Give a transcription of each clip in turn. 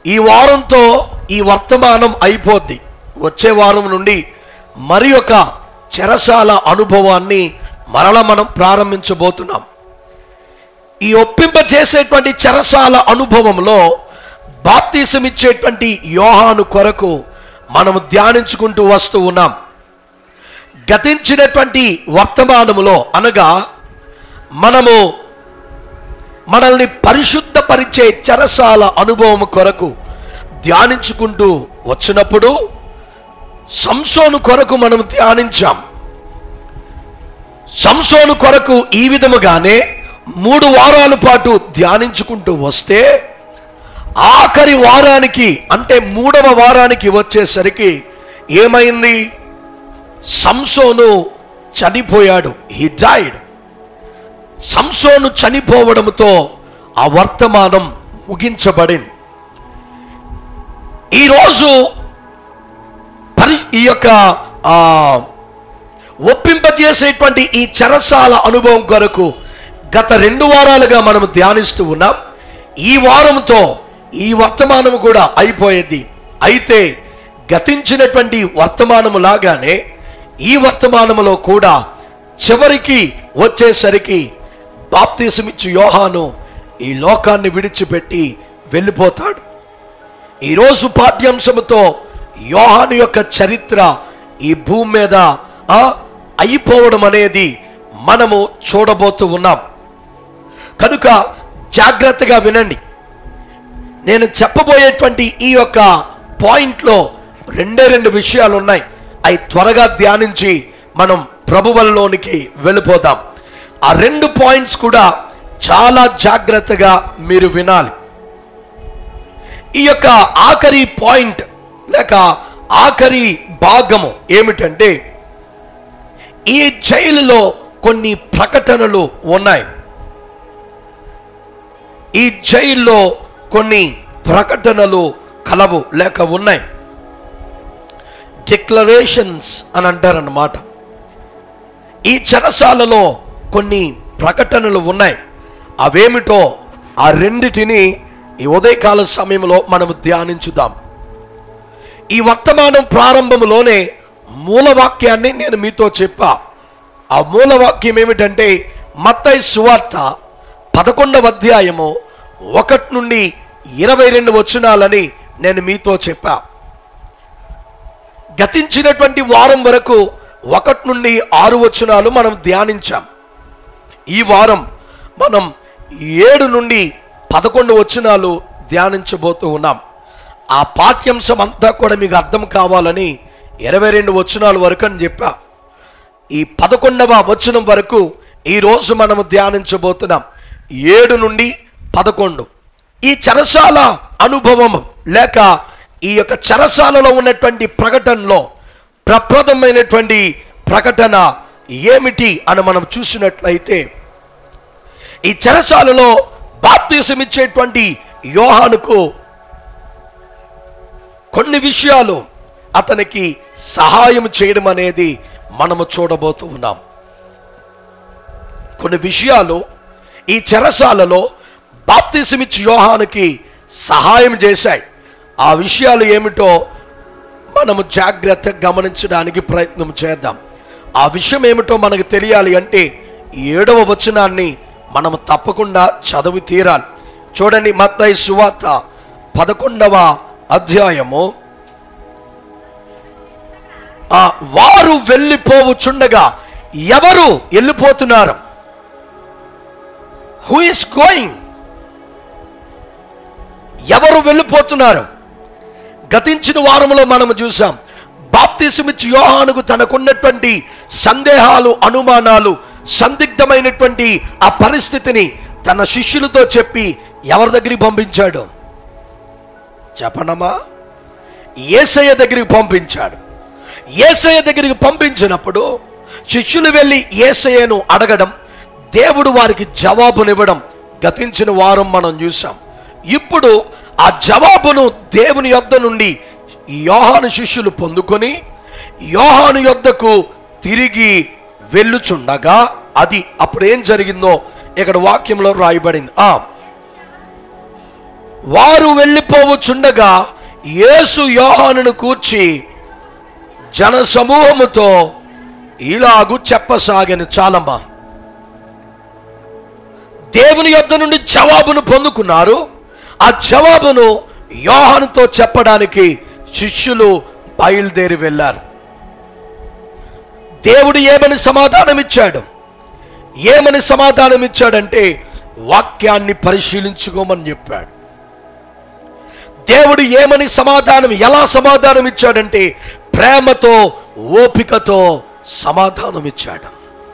ఈ వారంతో ఈ వర్తమానం అయిపోద్ది వచ్చే వారం నుండి మరి ఒక చెరసాల అనుభవాన్ని మరల మనం ప్రారంభించబోతున్నాం ఈ ఒప్పింప చేసేటువంటి చెరసాల అనుభవంలో బాప్తీసం ఇచ్చేటువంటి యోహాను కొరకు మనము ధ్యానించుకుంటూ వస్తూ ఉన్నాం గతించినటువంటి వర్తమానములో అనగా మనము మనల్ని పరిశుద్ధపరిచే చెరసాల అనుభవం కొరకు ధ్యానించుకుంటూ వచ్చినప్పుడు సంసోను కొరకు మనం ధ్యానించాం సంసోను కొరకు ఈ విధముగానే మూడు వారాల పాటు ధ్యానించుకుంటూ వస్తే ఆఖరి వారానికి అంటే మూడవ వారానికి వచ్చేసరికి ఏమైంది సంసోను చనిపోయాడు హి డైడ్ సంసోను చనిపోవడంతో ఆ వర్తమానం ముగించబడింది ఈరోజు పరి ఈ యొక్క ఆ, ఒప్పింపజేసేటువంటి ఈ చెరసాల అనుభవం కొరకు గత రెండు వారాలుగా మనం ధ్యానిస్తూ ఉన్నాం ఈ వారంతో ఈ వర్తమానం కూడా అయిపోయేది అయితే గతించినటువంటి వర్తమానము లాగానే ఈ వర్తమానములో కూడా చివరికి వచ్చేసరికి బాప్తీసమిచ్చు యోహాను ఈ లోకాన్ని విడిచిపెట్టి వెళ్ళిపోతాడు ఈరోజు పాఠ్యాంశముతో యోహాను యొక్క చరిత్ర ఈ భూమి మీద ఆ, అయిపోవడం అనేది మనము చూడబోతూ ఉన్నాం కనుక జాగ్రత్తగా వినండి నేను చెప్పబోయేటువంటి ఈ యొక్క పాయింట్లో రెండే రెండు విషయాలు ఉన్నాయి అవి త్వరగా ధ్యానించి మనం ప్రభువల్లోనికి వెళ్ళిపోదాం ఆ రెండు పాయింట్స్ కూడా చాలా జాగ్రత్తగా మీరు వినాలి ఈ యొక్క ఆఖరి పాయింట్ లేక ఆఖరి భాగము ఏమిటంటే ఈ జైలులో కొన్ని ప్రకటనలు ఉన్నాయి ఈ జైల్లో కొన్ని ప్రకటనలు కలవు లేక ఉన్నాయి డిక్లరేషన్స్ అని అంటారన్నమాట ఈ చెరసాలలో కొన్ని ప్రకటనలు ఉన్నాయి అవేమిటో ఆ రెండిటిని ఈ ఉదయకాల సమయంలో మనం ధ్యానించుదాం ఈ వర్తమానం ప్రారంభంలోనే మూలవాక్యాన్ని నేను మీతో చెప్పా ఆ మూలవాక్యం ఏమిటంటే మత్తయి సువార్త పదకొండవ అధ్యాయము ఒకటి నుండి ఇరవై రెండు వచనాలని నేను మీతో చెప్పా గతించినటువంటి వారం వరకు ఒకటి నుండి ఆరు వచనాలు మనం ధ్యానించాం ఈ వారం మనం ఏడు నుండి పదకొండు వచనాలు ధ్యానించబోతూ ఉన్నాం ఆ పాఠ్యాంశం అంతా కూడా మీకు అర్థం కావాలని ఇరవై రెండు వచనాల వరకు అని చెప్పా ఈ పదకొండవ వచనం వరకు ఈ రోజు మనము ధ్యానించబోతున్నాం ఏడు నుండి పదకొండు ఈ చెరసాల అనుభవం లేక ఈ యొక్క చెరసాలలో ఉన్నటువంటి ప్రకటనలో ప్రప్రదమైనటువంటి ప్రకటన ఏమిటి అని మనం చూసినట్లయితే ఈ చెరసాలలో బాప్తీసం ఇచ్చేటువంటి యోహానుకు కొన్ని విషయాలు అతనికి సహాయం చేయడం అనేది మనము చూడబోతూ ఉన్నాం కొన్ని విషయాలు ఈ చెరసాలలో బాప్తీసమిచ్చి యోహానుకి సహాయం చేశాయి ఆ విషయాలు ఏమిటో మనము జాగ్రత్తగా గమనించడానికి ప్రయత్నం చేద్దాం ఆ విషయం ఏమిటో మనకు తెలియాలి అంటే ఏడవ వచనాన్ని మనము తప్పకుండా చదివి తీరాలి చూడండి మత్తయి సువార్త పదకొండవ అధ్యాయము ఆ వారు వెళ్ళిపోవుచుండగా ఎవరు వెళ్ళిపోతున్నారు హూ ఇస్ గోయింగ్ ఎవరు వెళ్ళిపోతున్నారు గతించిన వారంలో మనం చూసాం బాప్తిసమిచ్చి యోహానుకు తనకున్నటువంటి సందేహాలు అనుమానాలు సందిగ్ధమైనటువంటి ఆ పరిస్థితిని తన శిష్యులతో చెప్పి ఎవరి దగ్గరికి పంపించాడు చెప్పనమ్మా ఏసయ్య దగ్గరికి పంపించాడు ఏసయ్య దగ్గరికి పంపించినప్పుడు శిష్యులు వెళ్ళి ఏసయ్యను అడగడం దేవుడు వారికి జవాబునివ్వడం గతించిన వారం మనం చూసాం ఇప్పుడు ఆ జవాబును దేవుని యొద్ద నుండి యోహాను శిష్యులు పొందుకొని యోహాను యొద్దకు తిరిగి వెళ్ళుచుండగా అది అప్పుడు ఏం జరిగిందో ఇక్కడ వాక్యంలో రాయబడింది ఆ వారు వెళ్ళిపోవచ్చుండగా యేసు యోహానును కూర్చి జన సమూహముతో ఇలాగు చెప్పసాగను చాలమ్మా దేవుని యొద్ద నుండి జవాబును పొందుకున్నారు ఆ జవాబును యోహానుతో చెప్పడానికి శిష్యులు బయలుదేరి వెళ్ళారు దేవుడు ఏమని సమాధానం ఇచ్చాడు ఏమని సమాధానం ఇచ్చాడంటే వాక్యాన్ని పరిశీలించుకోమని చెప్పాడు దేవుడు ఏమని సమాధానం ఎలా సమాధానం ఇచ్చాడంటే ప్రేమతో ఓపికతో సమాధానం ఇచ్చాడు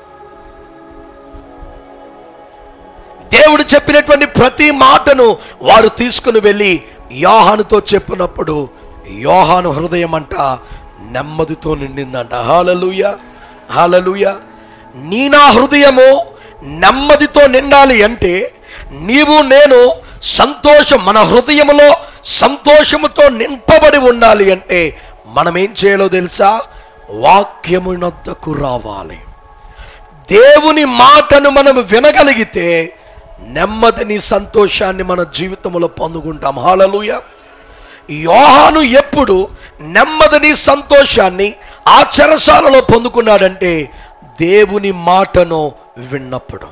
దేవుడు చెప్పినటువంటి ప్రతి మాటను వారు తీసుకుని వెళ్ళి యోహానుతో చెప్పినప్పుడు యోహాను హృదయం అంట నెమ్మదితో నిండిందంట హాలలుయ హాలలుయ నీ నా హృదయము నెమ్మదితో నిండాలి అంటే నీవు నేను సంతోషం మన హృదయములో సంతోషముతో నింపబడి ఉండాలి అంటే మనం ఏం చేయాలో తెలుసా వాక్యమునొద్దకు రావాలి దేవుని మాటను మనం వినగలిగితే నెమ్మదిని సంతోషాన్ని మన జీవితంలో పొందుకుంటాం హాలలుయ యోహాను ఎప్పుడు నెమ్మదిని సంతోషాన్ని ఆ చెరసాలలో పొందుకున్నాడంటే దేవుని మాటను విన్నప్పుడు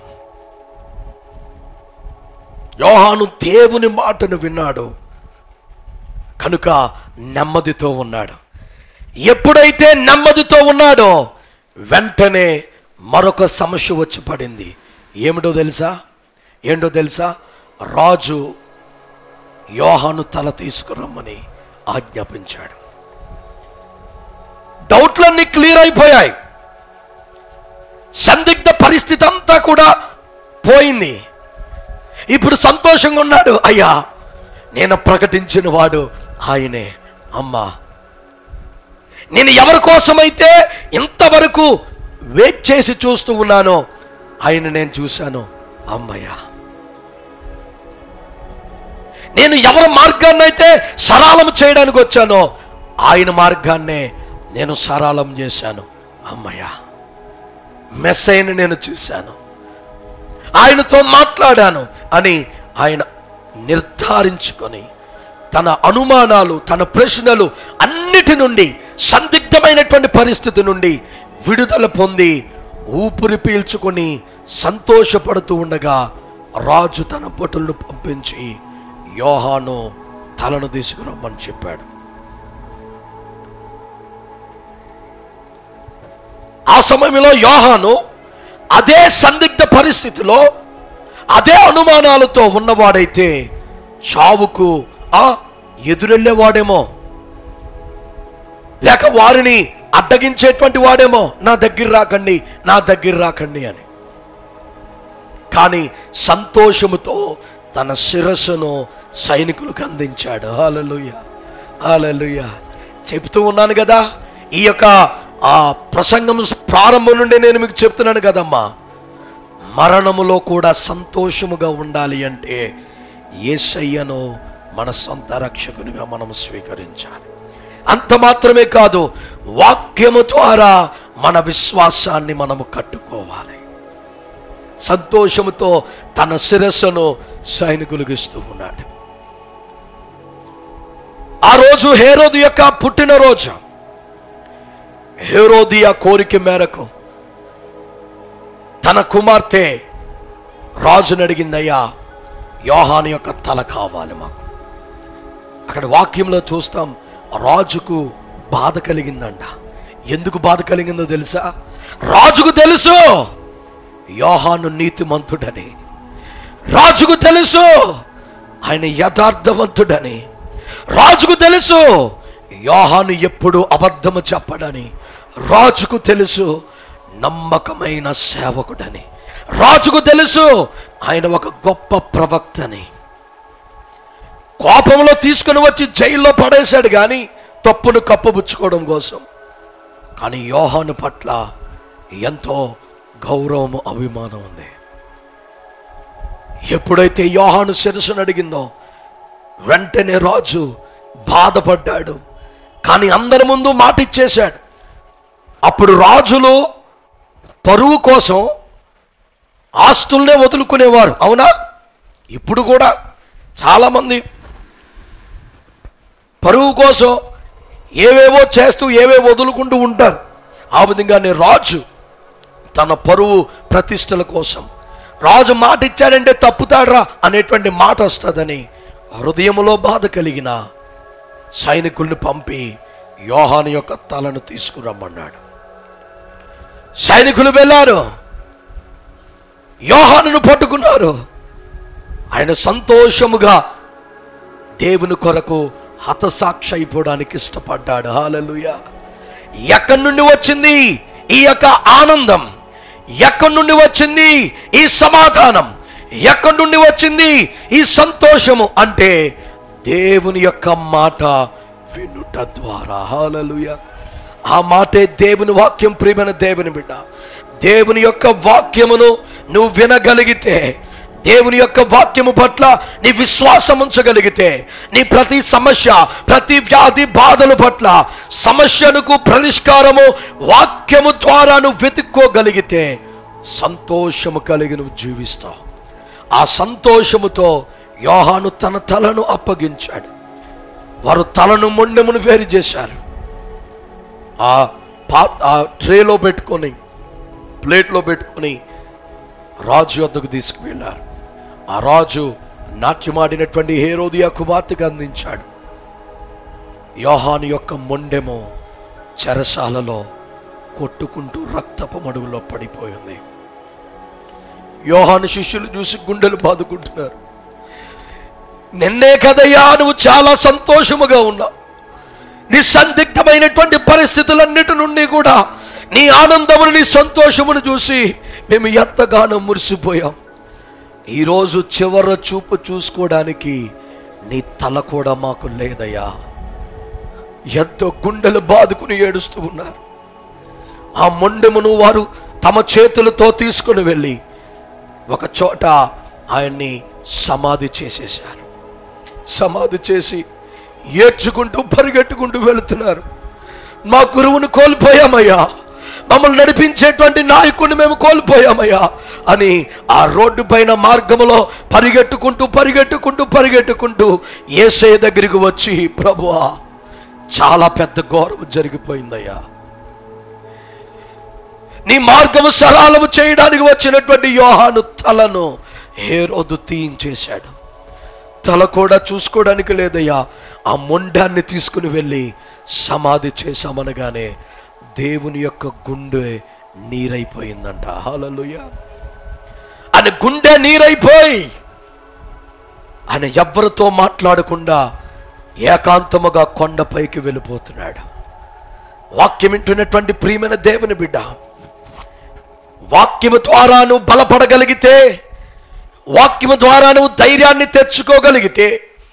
యోహాను దేవుని మాటను విన్నాడు కనుక నెమ్మదితో ఉన్నాడు ఎప్పుడైతే నెమ్మదితో ఉన్నాడో వెంటనే మరొక సమస్య వచ్చి పడింది ఏమిటో తెలుసా ఏంటో తెలుసా రాజు యోహాను తల తీసుకురమ్మని ఆజ్ఞాపించాడు డౌట్లన్నీ క్లియర్ అయిపోయాయి సందిగ్ధ పరిస్థితి అంతా కూడా పోయింది ఇప్పుడు సంతోషంగా ఉన్నాడు అయ్యా నేను ప్రకటించిన వాడు ఆయనే అమ్మా నేను ఎవరి కోసమైతే ఇంతవరకు వెయిట్ చేసి చూస్తూ ఉన్నానో ఆయన నేను చూశాను అమ్మయ్య నేను ఎవరి మార్గాన్ని అయితే సరళం చేయడానికి వచ్చానో ఆయన మార్గాన్నే నేను సరళం చేశాను అమ్మయ్య మెస్సైని నేను చూశాను ఆయనతో మాట్లాడాను అని ఆయన నిర్ధారించుకొని తన అనుమానాలు తన ప్రశ్నలు అన్నిటి నుండి సందిగ్ధమైనటువంటి పరిస్థితి నుండి విడుదల పొంది ఊపిరి పీల్చుకొని సంతోషపడుతూ ఉండగా రాజు తన భటులను పంపించి యోహాను తలను తీసుకురమ్మని చెప్పాడు ఆ సమయంలో యోహాను అదే సందిగ్ధ పరిస్థితిలో అదే అనుమానాలతో ఉన్నవాడైతే చావుకు ఆ ఎదురెళ్ళేవాడేమో లేక వారిని అడ్డగించేటువంటి వాడేమో నా దగ్గర రాకండి నా దగ్గర రాకండి అని కానీ సంతోషముతో తన శిరస్సును సైనికులకు అందించాడు హాలలుయ హాలలుయ చెప్తూ ఉన్నాను కదా ఈ యొక్క ఆ ప్రసంగం ప్రారంభం నుండి నేను మీకు చెప్తున్నాను కదమ్మా మరణములో కూడా సంతోషముగా ఉండాలి అంటే ఏసయ్యను మన సొంత రక్షకునిగా మనం స్వీకరించాలి అంత మాత్రమే కాదు వాక్యము ద్వారా మన విశ్వాసాన్ని మనము కట్టుకోవాలి సంతోషముతో తన శిరస్సును సైనికులకు ఇస్తూ ఉన్నాడు ఆ రోజు హేరోదు యొక్క పుట్టినరోజు హేరోదియా కోరిక మేరకు తన కుమార్తె రాజుని అడిగిందయ్యా యోహాను యొక్క తల కావాలి మాకు అక్కడ వాక్యంలో చూస్తాం రాజుకు బాధ కలిగిందంట ఎందుకు బాధ కలిగిందో తెలుసా రాజుకు తెలుసు యోహాను నీతిమంతుడని రాజుకు తెలుసు ఆయన యథార్థవంతుడని రాజుకు తెలుసు యోహాను ఎప్పుడు అబద్ధము చెప్పడని రాజుకు తెలుసు నమ్మకమైన సేవకుడని రాజుకు తెలుసు ఆయన ఒక గొప్ప ప్రవక్తని కోపంలో తీసుకుని వచ్చి జైల్లో పడేశాడు కానీ తప్పును కప్పుపుచ్చుకోవడం కోసం కానీ యోహాను పట్ల ఎంతో గౌరవం అభిమానం ఉంది ఎప్పుడైతే యోహాను శిరస్సును అడిగిందో వెంటనే రాజు బాధపడ్డాడు కానీ అందరి ముందు మాట ఇచ్చేశాడు అప్పుడు రాజులు పరువు కోసం ఆస్తుల్నే వదులుకునేవారు అవునా ఇప్పుడు కూడా చాలామంది పరువు కోసం ఏవేవో చేస్తూ ఏవేవో వదులుకుంటూ ఉంటారు ఆ విధంగానే రాజు తన పరువు ప్రతిష్టల కోసం రాజు మాట ఇచ్చాడంటే తప్పుతాడ్రా అనేటువంటి మాట వస్తుందని హృదయములో బాధ కలిగిన సైనికుల్ని పంపి యోహాను యొక్క తలను తీసుకురమ్మన్నాడు సైనికులు వెళ్ళారు యోహానును పట్టుకున్నారు ఆయన సంతోషముగా దేవుని కొరకు హతసాక్షి అయిపోవడానికి ఇష్టపడ్డాడు హాలలుయ ఎక్కడి నుండి వచ్చింది ఈ యొక్క ఆనందం ఎక్కడి నుండి వచ్చింది ఈ సమాధానం ఎక్కడి నుండి వచ్చింది ఈ సంతోషము అంటే దేవుని యొక్క మాట వినుట ద్వారా హాలలుయ ఆ మాటే దేవుని వాక్యం ప్రియమైన దేవుని బిడ్డ దేవుని యొక్క వాక్యమును నువ్వు వినగలిగితే దేవుని యొక్క వాక్యము పట్ల నీ విశ్వాసం ఉంచగలిగితే నీ ప్రతి సమస్య ప్రతి వ్యాధి బాధల పట్ల సమస్యలకు పరిష్కారము వాక్యము ద్వారా నువ్వు వెతుక్కోగలిగితే సంతోషము కలిగి నువ్వు జీవిస్తావు ఆ సంతోషముతో యోహాను తన తలను అప్పగించాడు వారు తలను మొండెమును వేరు చేశారు ఆ పా ఆ ట్రేలో పెట్టుకొని ప్లేట్లో పెట్టుకొని రాజు వద్దకు తీసుకువెళ్ళారు ఆ రాజు నాట్యమాడినటువంటి హేరోదియా కుమార్తెకు అందించాడు యోహాను యొక్క మొండెము చెరసాలలో కొట్టుకుంటూ రక్తపు మడుగులో పడిపోయింది యోహాను శిష్యులు చూసి గుండెలు బాదుకుంటున్నారు నిన్నే కదయ్యా నువ్వు చాలా సంతోషముగా ఉన్నావు నీ సందిగ్ధమైనటువంటి పరిస్థితులన్నిటి నుండి కూడా నీ ఆనందమును నీ సంతోషమును చూసి మేము ఎంతగానో మురిసిపోయాం ఈరోజు చివర చూపు చూసుకోవడానికి నీ తల కూడా మాకు లేదయ్యా ఎంతో గుండెలు బాదుకుని ఏడుస్తూ ఉన్నారు ఆ మొండెమును వారు తమ చేతులతో తీసుకుని వెళ్ళి ఒక చోట ఆయన్ని సమాధి చేసేశారు సమాధి చేసి ఏడ్చుకుంటూ పరిగెట్టుకుంటూ వెళుతున్నారు మా గురువును కోల్పోయామయ్యా మమ్మల్ని నడిపించేటువంటి నాయకుడిని మేము కోల్పోయామయ్యా అని ఆ రోడ్డు పైన మార్గములో పరిగెట్టుకుంటూ పరిగెట్టుకుంటూ పరిగెట్టుకుంటూ ఏసే దగ్గరికి వచ్చి ప్రభువా చాలా పెద్ద ఘోరం జరిగిపోయిందయ్యా నీ మార్గము సరళము చేయడానికి వచ్చినటువంటి యోహాను తలను ఏ రోజు తీయించేశాడు తల కూడా చూసుకోవడానికి లేదయ్యా ఆ మొండాన్ని తీసుకుని వెళ్ళి సమాధి చేశామనగానే దేవుని యొక్క గుండె నీరైపోయిందంట హాలలుయ ఆయన గుండె నీరైపోయి ఆయన ఎవ్వరితో మాట్లాడకుండా ఏకాంతముగా కొండపైకి వెళ్ళిపోతున్నాడు వాక్యం వింటున్నటువంటి ప్రియమైన దేవుని బిడ్డ వాక్యము ద్వారా నువ్వు బలపడగలిగితే వాక్యము ద్వారా నువ్వు ధైర్యాన్ని తెచ్చుకోగలిగితే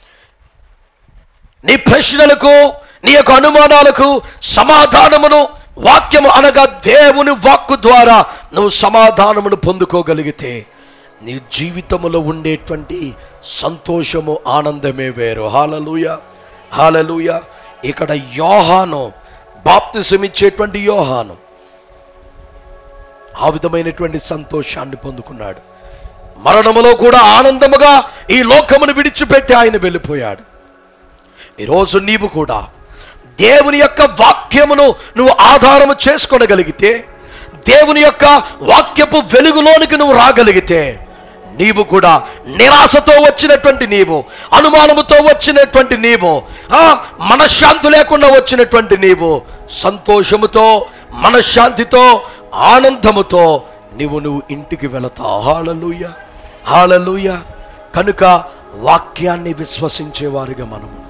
నీ ప్రశ్నలకు నీ యొక్క అనుమానాలకు సమాధానమును వాక్యము అనగా దేవుని వాక్కు ద్వారా నువ్వు సమాధానమును పొందుకోగలిగితే నీ జీవితములో ఉండేటువంటి సంతోషము ఆనందమే వేరు హాలలుయ హాలలుయ ఇక్కడ యోహాను బాప్తిసమిచ్చేటువంటి యోహాను ఆ విధమైనటువంటి సంతోషాన్ని పొందుకున్నాడు మరణములో కూడా ఆనందముగా ఈ లోకమును విడిచిపెట్టి ఆయన వెళ్ళిపోయాడు ఈరోజు నీవు కూడా దేవుని యొక్క వాక్యమును నువ్వు ఆధారము చేసుకోగలిగితే దేవుని యొక్క వాక్యపు వెలుగులోనికి నువ్వు రాగలిగితే నీవు కూడా నిరాశతో వచ్చినటువంటి నీవు అనుమానముతో వచ్చినటువంటి నీవు ఆ మనశ్శాంతి లేకుండా వచ్చినటువంటి నీవు సంతోషముతో మనశ్శాంతితో ఆనందముతో నీవు నువ్వు ఇంటికి వెళతావు హాలలుయ హాలలుయ కనుక వాక్యాన్ని విశ్వసించేవారిగా మనం ఉండాలి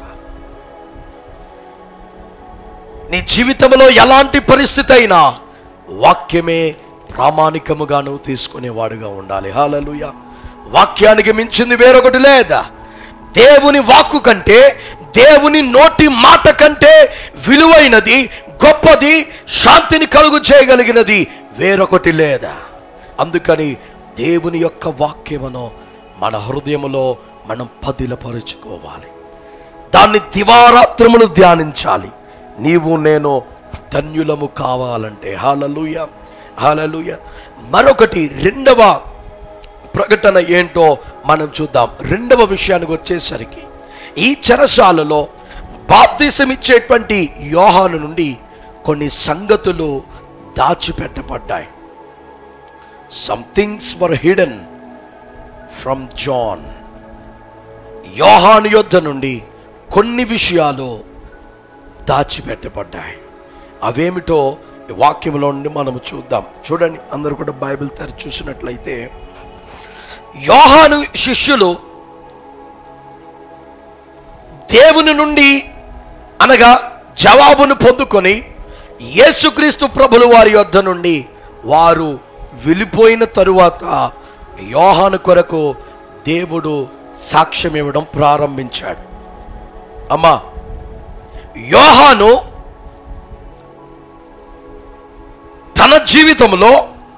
నీ జీవితంలో ఎలాంటి పరిస్థితి అయినా వాక్యమే ప్రామాణికముగా నువ్వు తీసుకునేవాడుగా ఉండాలి హాలలుయ వాక్యానికి మించింది వేరొకటి లేదా దేవుని వాక్కు కంటే దేవుని నోటి మాట కంటే విలువైనది గొప్పది శాంతిని కలుగు చేయగలిగినది వేరొకటి లేదా అందుకని దేవుని యొక్క వాక్యమును మన హృదయములో మనం పదిలపరుచుకోవాలి దాన్ని దివారాత్రములు ధ్యానించాలి నీవు నేను ధన్యులము కావాలంటే హాలలుయ హాలలుయ మరొకటి రెండవ ప్రకటన ఏంటో మనం చూద్దాం రెండవ విషయానికి వచ్చేసరికి ఈ చెరసాలలో బాప్తీసం ఇచ్చేటువంటి యోహాను నుండి కొన్ని సంగతులు దాచిపెట్టబడ్డాయి some things were hidden from John యోహాను యొద్ద నుండి కొన్ని విషయాలు దాచిపెట్టబడ్డాయి అవేమిటో ఈ వాక్యంలో నుండి మనము చూద్దాం చూడండి అందరూ కూడా బైబిల్ తెరిచి చూసినట్లయితే యోహాను శిష్యులు దేవుని నుండి అనగా జవాబును పొందుకొని యేసుక్రీస్తు ప్రభులు వారి యొద్ద నుండి వారు వెళ్ళిపోయిన తరువాత యోహాను కొరకు దేవుడు సాక్ష్యం ఇవ్వడం ప్రారంభించాడు అమ్మా యోహాను తన జీవితంలో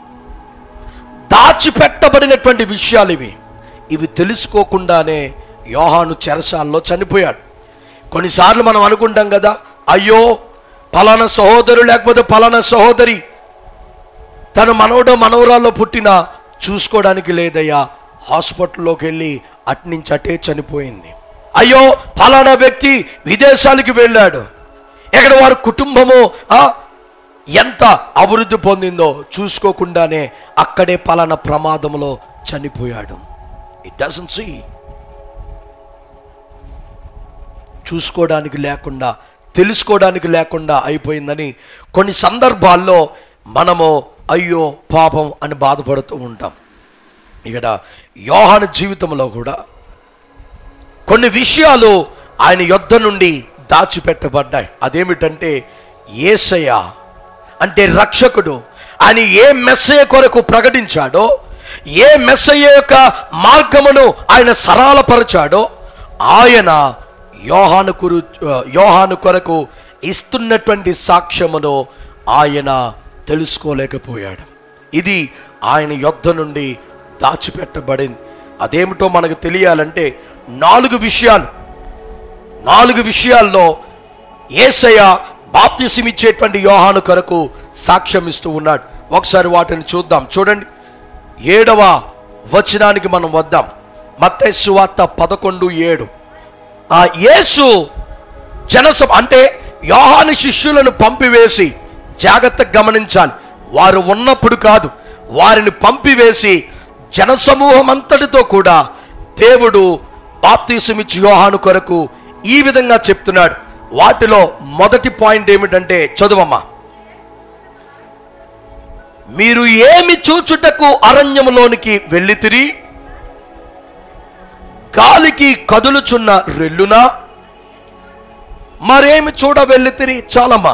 దాచిపెట్టబడినటువంటి విషయాలు ఇవి ఇవి తెలుసుకోకుండానే యోహాను చెరసాల్లో చనిపోయాడు కొన్నిసార్లు మనం అనుకుంటాం కదా అయ్యో పలానా సహోదరు లేకపోతే పలానా సహోదరి తన మనవడో మనవరాల్లో పుట్టిన చూసుకోవడానికి లేదయ్యా హాస్పిటల్లోకి వెళ్ళి అట్నుంచి అటే చనిపోయింది అయ్యో ఫలానా వ్యక్తి విదేశాలకు వెళ్ళాడు ఇక్కడ వారి కుటుంబము ఆ, ఎంత అభివృద్ధి పొందిందో చూసుకోకుండానే అక్కడే పలానా ప్రమాదంలో చనిపోయాడు ఇట్ డజన్ సీ చూసుకోవడానికి లేకుండా తెలుసుకోవడానికి లేకుండా అయిపోయిందని కొన్ని సందర్భాల్లో మనము అయ్యో పాపం అని బాధపడుతూ ఉంటాం ఇక్కడ యోహాన జీవితంలో కూడా కొన్ని విషయాలు ఆయన యొద్ద నుండి దాచిపెట్టబడ్డాయి అదేమిటంటే ఏసయ్య అంటే రక్షకుడు ఆయన ఏ మెస్సయ్య కొరకు ప్రకటించాడో ఏ మెస్సయ్య యొక్క మార్గమును ఆయన సరళపరచాడో ఆయన యోహాను కురు యోహాను కొరకు ఇస్తున్నటువంటి సాక్ష్యమును ఆయన తెలుసుకోలేకపోయాడు ఇది ఆయన యొద్ద నుండి దాచిపెట్టబడింది అదేమిటో మనకు తెలియాలంటే నాలుగు విషయాలు నాలుగు విషయాల్లో ఏసయ్య బాప్తిసం ఇచ్చేటువంటి యోహాను కొరకు సాక్ష్యం ఇస్తూ ఉన్నాడు ఒకసారి వాటిని చూద్దాం చూడండి ఏడవ వచనానికి మనం వద్దాం మత్తయి సువార్త పదకొండు ఏడు ఆ యేసు జనసభ అంటే యోహాను శిష్యులను పంపివేసి జాగ్రత్తగా గమనించాలి వారు ఉన్నప్పుడు కాదు వారిని పంపివేసి జనసమూహం అంతటితో కూడా దేవుడు బాప్తీసమిచ్చి యోహాను కొరకు ఈ విధంగా చెప్తున్నాడు వాటిలో మొదటి పాయింట్ ఏమిటంటే చదువమ్మా మీరు ఏమి చూచుటకు అరణ్యములోనికి వెళ్ళితిరి గాలికి కదులుచున్న రెల్లునా మరేమి చూడ వెళ్ళితిరి చాలమ్మా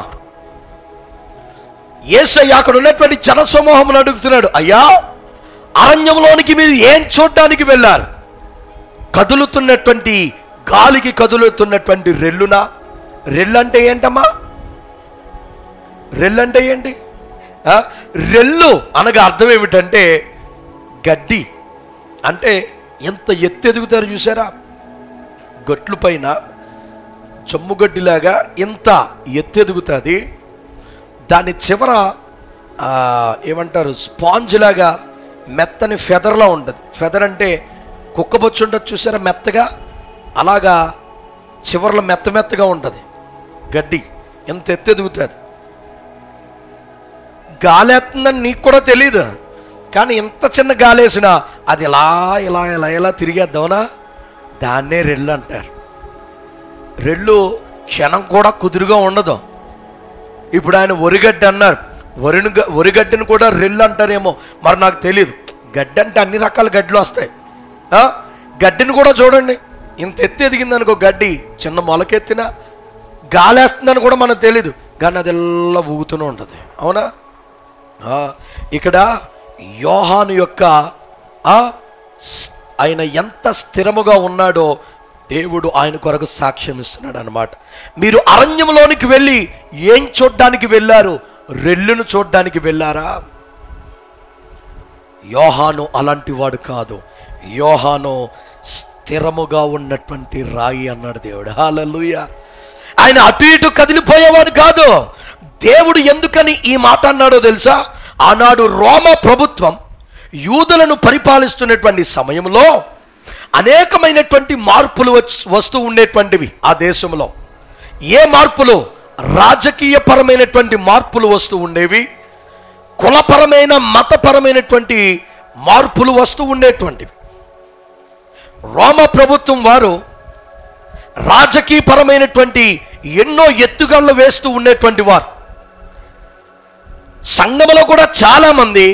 ఏసయ్య అక్కడ ఉన్నటువంటి జనసమూహం అడుగుతున్నాడు అయ్యా అరణ్యంలోనికి మీరు ఏం చూడడానికి వెళ్ళారు కదులుతున్నటువంటి గాలికి కదులుతున్నటువంటి రెల్లునా రెల్లు అంటే ఏంటమ్మా రెల్లు అంటే ఏంటి ఆ? రెల్లు అనగా అర్థం ఏమిటంటే గడ్డి అంటే ఎంత ఎత్తు ఎదుగుతారు చూసారా గట్లు పైన జమ్ముగడ్డిలాగా ఇంత ఎత్తు ఎదుగుతుంది దాని చివర ఆ, ఏమంటారు స్పాంజ్ లాగా మెత్తని ఫెదర్లా ఉంటుంది ఫెదర్ అంటే కుక్కబొచ్చు ఉంటుంది చూసారా మెత్తగా అలాగా చివర్లో మెత్త మెత్తగా ఉంటుంది గడ్డి ఎంత ఎత్తు ఎదుగుతుంది గాలేస్తుందని నీకు కూడా తెలియదు కానీ ఎంత చిన్న గాలేసినా అది ఇలా ఇలా ఇలా ఇలా తిరిగేద్దామనా దాన్నే రెల్లు అంటారు రెల్లు క్షణం కూడా కుదురుగా ఉండదు ఇప్పుడు ఆయన వరిగడ్డి అన్నారు వరిని వరిగడ్డిని కూడా రెల్లు అంటారేమో మరి నాకు తెలియదు గడ్డి అంటే అన్ని రకాల గడ్డలు వస్తాయి ఆ? గడ్డిని కూడా చూడండి ఇంత ఎత్తు ఎదిగింది అనుకో గడ్డి చిన్న మొలకెత్తిన గాలేస్తుందని కూడా మనకు తెలీదు కానీ అది ఎలా ఊగుతూనే ఉంటుంది అవునా ఆ, ఇక్కడ యోహాను యొక్క ఆ, స్- ఆయన ఎంత స్థిరముగా ఉన్నాడో దేవుడు ఆయన కొరకు సాక్ష్యం ఇస్తున్నాడు అనమాట మీరు అరణ్యంలోనికి వెళ్ళి ఏం చూడ్డానికి వెళ్ళారు రెల్లును చూడ్డానికి వెళ్ళారా యోహాను అలాంటి వాడు కాదు యోహాను స్థిరముగా ఉన్నటువంటి రాయి అన్నాడు దేవుడు హాలూయ ఆయన అటు ఇటు కదిలిపోయేవాడు కాదు దేవుడు ఎందుకని ఈ మాట అన్నాడో తెలుసా ఆనాడు రోమ ప్రభుత్వం యూదులను పరిపాలిస్తున్నటువంటి సమయంలో అనేకమైనటువంటి మార్పులు వచ్చి వస్తూ ఉండేటువంటివి ఆ దేశంలో ఏ మార్పులు రాజకీయపరమైనటువంటి మార్పులు వస్తూ ఉండేవి కులపరమైన మతపరమైనటువంటి మార్పులు వస్తూ ఉండేటువంటివి రోమ ప్రభుత్వం వారు రాజకీయపరమైనటువంటి ఎన్నో ఎత్తుగళ్ళు వేస్తూ ఉండేటువంటి వారు సంఘములో కూడా చాలా మంది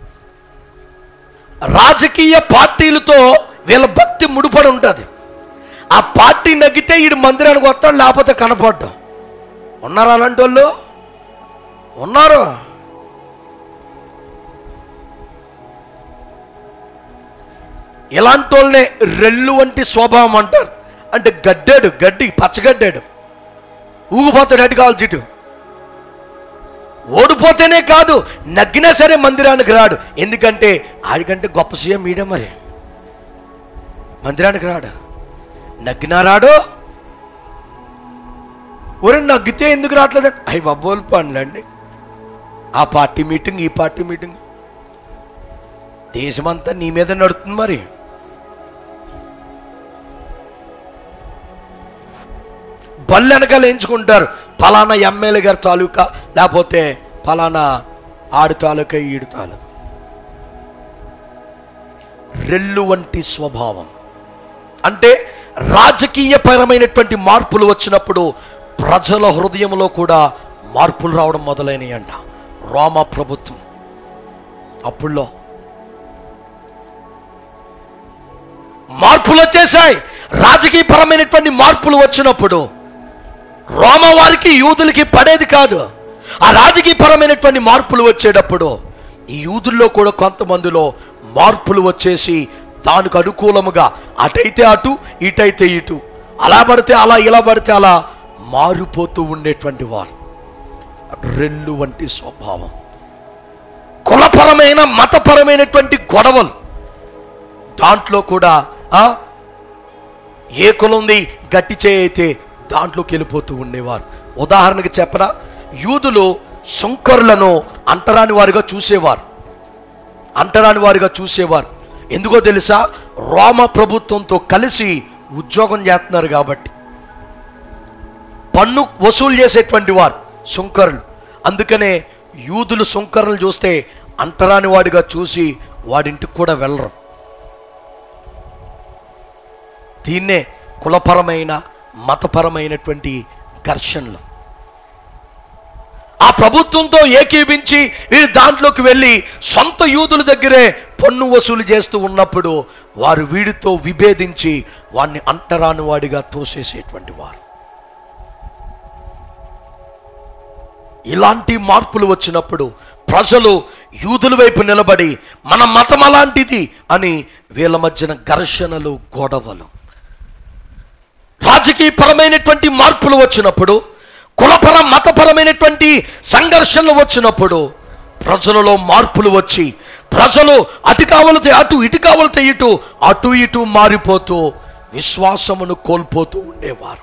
రాజకీయ పార్టీలతో వీళ్ళ భక్తి ముడిపడి ఉంటుంది ఆ పార్టీ నగ్గితే ఈడు మందిరానికి వస్తాడు లేకపోతే కనపడ్డం ఉన్నారు అలాంటి వాళ్ళు ఉన్నారు ఇలాంటి వాళ్ళనే రెల్లు వంటి స్వభావం అంటారు అంటే గడ్డాడు గడ్డి పచ్చగడ్డాడు ఊగిపోతాడు అటు కావాలి జిటు ఓడిపోతేనే కాదు నగ్గినా సరే మందిరానికి రాడు ఎందుకంటే ఆడికంటే గొప్ప సీఎం మీడే మరి మందిరానికి రాడు నగ్గినా రాడు ఒరే నగ్గితే ఎందుకు రావట్లేదు అయ్యి బాబోలు పనులండి ఆ పార్టీ మీటింగ్ ఈ పార్టీ మీటింగ్ దేశమంతా నీ మీద నడుతుంది మరి బళ్ళు వెనకాల ఎంచుకుంటారు ఫలానా ఎమ్మెల్యే గారి తాలూకా లేకపోతే ఫలానా ఆడు తాలూకా ఈడు తాలూకా రెల్లు వంటి స్వభావం అంటే రాజకీయపరమైనటువంటి మార్పులు వచ్చినప్పుడు ప్రజల హృదయంలో కూడా మార్పులు రావడం మొదలైనవి అంట రోమా ప్రభుత్వం అప్పుల్లో మార్పులు వచ్చేసాయి రాజకీయపరమైనటువంటి మార్పులు వచ్చినప్పుడు రోమ వారికి యూదులకి పడేది కాదు ఆ రాజకీయపరమైనటువంటి మార్పులు వచ్చేటప్పుడు ఈ యూదుల్లో కూడా కొంతమందిలో మార్పులు వచ్చేసి దానికి అనుకూలముగా అటైతే అటు ఇటైతే ఇటు అలా పడితే అలా ఇలా పడితే అలా మారిపోతూ ఉండేటువంటి వారు రెల్లు వంటి స్వభావం కులపరమైన మతపరమైనటువంటి గొడవలు దాంట్లో కూడా ఆ ఏ కులంది గట్టి చేయి అయితే దాంట్లోకి వెళ్ళిపోతూ ఉండేవారు ఉదాహరణకి చెప్పరా యూదులు సుంకరులను అంటరాని వారిగా చూసేవారు అంటరాని వారిగా చూసేవారు ఎందుకో తెలుసా రోమ ప్రభుత్వంతో కలిసి ఉద్యోగం చేస్తున్నారు కాబట్టి పన్ను వసూలు చేసేటువంటి వారు సుంకరులు అందుకనే యూదులు సుంకరులు చూస్తే అంటరాని వాడిగా చూసి వాడింటికి కూడా వెళ్ళరు దీన్నే కులపరమైన మతపరమైనటువంటి ఘర్షణలు ఆ ప్రభుత్వంతో ఏకీభించి వీరు దాంట్లోకి వెళ్ళి సొంత యూదుల దగ్గరే పన్ను వసూలు చేస్తూ ఉన్నప్పుడు వారు వీడితో విభేదించి వాడిని అంటరాని వాడిగా తోసేసేటువంటి వారు ఇలాంటి మార్పులు వచ్చినప్పుడు ప్రజలు యూదుల వైపు నిలబడి మన మతం అలాంటిది అని వీళ్ళ మధ్యన ఘర్షణలు గొడవలు రాజకీయపరమైనటువంటి మార్పులు వచ్చినప్పుడు కులపర మతపరమైనటువంటి సంఘర్షణలు వచ్చినప్పుడు ప్రజలలో మార్పులు వచ్చి ప్రజలు అటు కావలితే అటు ఇటు కావలితే ఇటు అటు ఇటు మారిపోతూ విశ్వాసమును కోల్పోతూ ఉండేవారు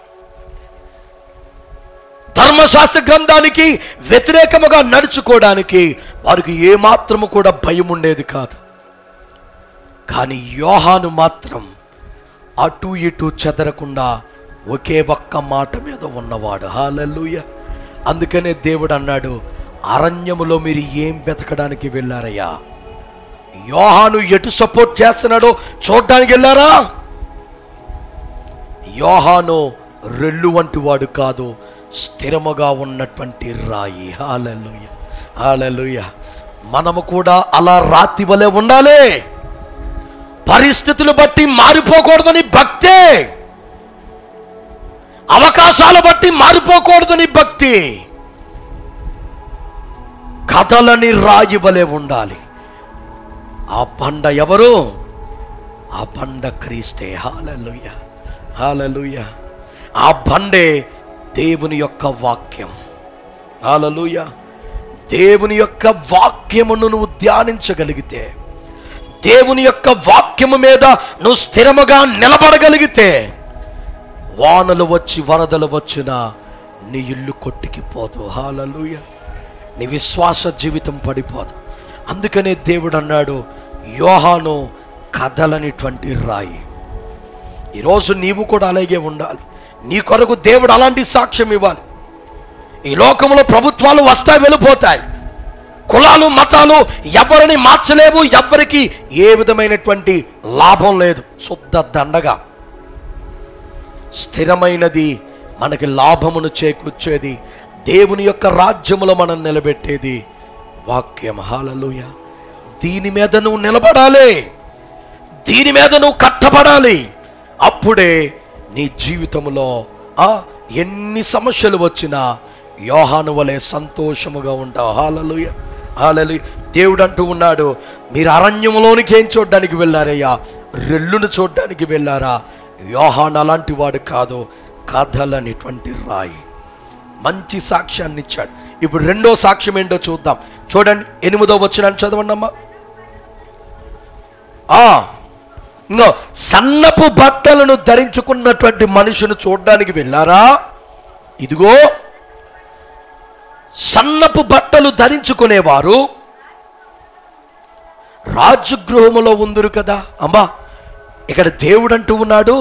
ధర్మశాస్త్ర గ్రంథానికి వ్యతిరేకముగా నడుచుకోవడానికి వారికి ఏమాత్రము కూడా భయం ఉండేది కాదు కానీ యోహాను మాత్రం అటు ఇటు చెదరకుండా ఒకే ఒక్క మాట మీద ఉన్నవాడు హాలూయ అందుకనే దేవుడు అన్నాడు అరణ్యములో మీరు ఏం వెతకడానికి వెళ్ళారయ్యా యోహాను ఎటు సపోర్ట్ చేస్తున్నాడో చూడడానికి వెళ్ళారా యోహాను రెల్లు వంటి వాడు కాదు స్థిరముగా ఉన్నటువంటి రాయి హాలలుయ హాలలుయ మనము కూడా అలా రాతి వలె ఉండాలి పరిస్థితులు బట్టి మారిపోకూడదని భక్తే అవకాశాలు బట్టి మారిపోకూడదని భక్తి కథలని రాయి వలె ఉండాలి ఆ బండ ఎవరు ఆ బండ క్రీస్తే హాలలుయ హాలలుయ ఆ బండే దేవుని యొక్క వాక్యం హాలలుయ దేవుని యొక్క వాక్యమును నువ్వు ధ్యానించగలిగితే దేవుని యొక్క వాక్యము మీద నువ్వు స్థిరముగా నిలబడగలిగితే వానలు వచ్చి వరదలు వచ్చినా నీ ఇల్లు కొట్టికిపోదు హాలలుయ నీ విశ్వాస జీవితం పడిపోదు అందుకనే దేవుడు అన్నాడు యోహాను కదలనిటువంటి రాయి ఈరోజు నీవు కూడా అలాగే ఉండాలి నీ కొరకు దేవుడు అలాంటి సాక్ష్యం ఇవ్వాలి ఈ లోకంలో ప్రభుత్వాలు వస్తాయి వెళ్ళిపోతాయి కులాలు మతాలు ఎవరిని మార్చలేవు ఎవ్వరికి ఏ విధమైనటువంటి లాభం లేదు శుద్ధ దండగా స్థిరమైనది మనకి లాభమును చేకూర్చేది దేవుని యొక్క రాజ్యములో మనం నిలబెట్టేది వాక్యం హాలలుయ దీని మీద నువ్వు నిలబడాలి దీని మీద నువ్వు కట్టబడాలి అప్పుడే నీ జీవితంలో ఆ ఎన్ని సమస్యలు వచ్చినా యోహాను వలె సంతోషముగా ఉంటావు హాలలుయ హాలలు దేవుడు అంటూ ఉన్నాడు మీరు అరణ్యంలోనికి ఏం చూడడానికి వెళ్ళారయ్యా రెల్లును చూడడానికి వెళ్ళారా యోహాన్ అలాంటి వాడు కాదు కథలనేటువంటి రాయి మంచి సాక్ష్యాన్ని ఇచ్చాడు ఇప్పుడు రెండో సాక్ష్యం ఏంటో చూద్దాం చూడండి ఎనిమిదో వచ్చిన చదవండి అమ్మా ఆ, ఇంగో సన్నపు బట్టలను ధరించుకున్నటువంటి మనుషును చూడడానికి వెళ్ళారా ఇదిగో సన్నపు బట్టలు ధరించుకునేవారు రాజగృహములో ఉందరు కదా అమ్మా ఇక్కడ దేవుడు అంటూ ఉన్నాడు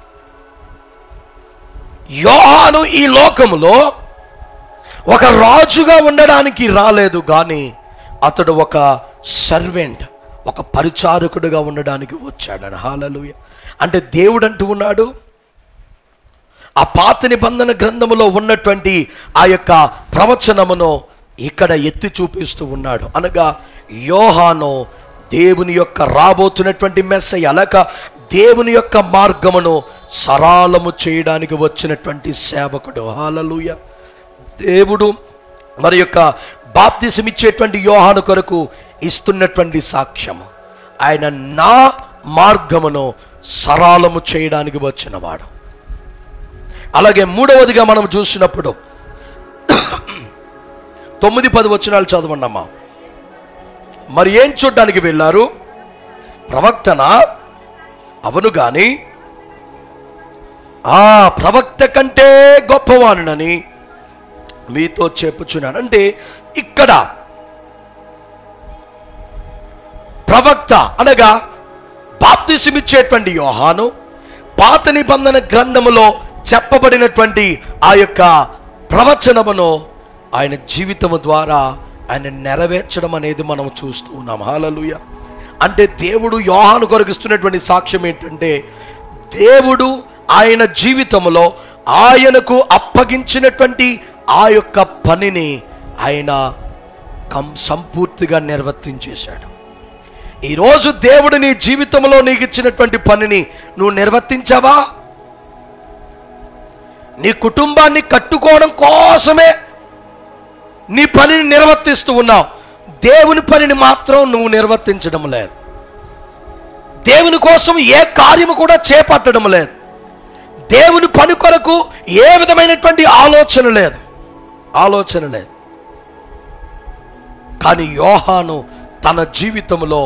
యోహాను ఈ లోకములో ఒక రాజుగా ఉండడానికి రాలేదు కానీ అతడు ఒక సర్వెంట్ ఒక పరిచారకుడుగా ఉండడానికి వచ్చాడని హాలలుయ అంటే దేవుడు అంటూ ఉన్నాడు ఆ పాత నిబంధన గ్రంథములో ఉన్నటువంటి ఆ యొక్క ప్రవచనమును ఇక్కడ ఎత్తి చూపిస్తూ ఉన్నాడు అనగా యోహాను దేవుని యొక్క రాబోతున్నటువంటి మెస్సయ్య లేక దేవుని యొక్క మార్గమును సరాలము చేయడానికి వచ్చినటువంటి సేవకుడు హాలలుయ దేవుడు మరి యొక్క బాప్తిసం ఇచ్చేటువంటి యోహాను కొరకు ఇస్తున్నటువంటి సాక్ష్యము ఆయన నా మార్గమును సరాలము చేయడానికి వచ్చినవాడు అలాగే మూడవదిగా మనం చూసినప్పుడు తొమ్మిది పది వచనాలు చదవండి అమ్మా మరి ఏం చూడడానికి వెళ్ళారు ప్రవక్తన అవను గాని ఆ ప్రవక్త కంటే గొప్పవానునని మీతో చెప్పుచున్నాను అంటే ఇక్కడ ప్రవక్త అనగా బాప్తిసమిచ్చేటువంటి యోహాను పాత నిబంధన గ్రంథములో చెప్పబడినటువంటి ఆ యొక్క ప్రవచనమును ఆయన జీవితము ద్వారా ఆయన నెరవేర్చడం అనేది మనం చూస్తూ ఉన్నాం హాలలుయ అంటే దేవుడు యోహాను కొరకు ఇస్తున్నటువంటి సాక్ష్యం ఏంటంటే దేవుడు ఆయన జీవితంలో ఆయనకు అప్పగించినటువంటి ఆ యొక్క పనిని ఆయన కం సంపూర్తిగా నిర్వర్తించేశాడు ఈరోజు దేవుడు నీ జీవితంలో నీకు ఇచ్చినటువంటి పనిని నువ్వు నిర్వర్తించావా నీ కుటుంబాన్ని కట్టుకోవడం కోసమే నీ పనిని నిర్వర్తిస్తూ ఉన్నావు దేవుని పనిని మాత్రం నువ్వు నిర్వర్తించడం లేదు దేవుని కోసం ఏ కార్యము కూడా చేపట్టడం లేదు దేవుని పని కొరకు ఏ విధమైనటువంటి ఆలోచన లేదు ఆలోచన లేదు కానీ యోహాను తన జీవితంలో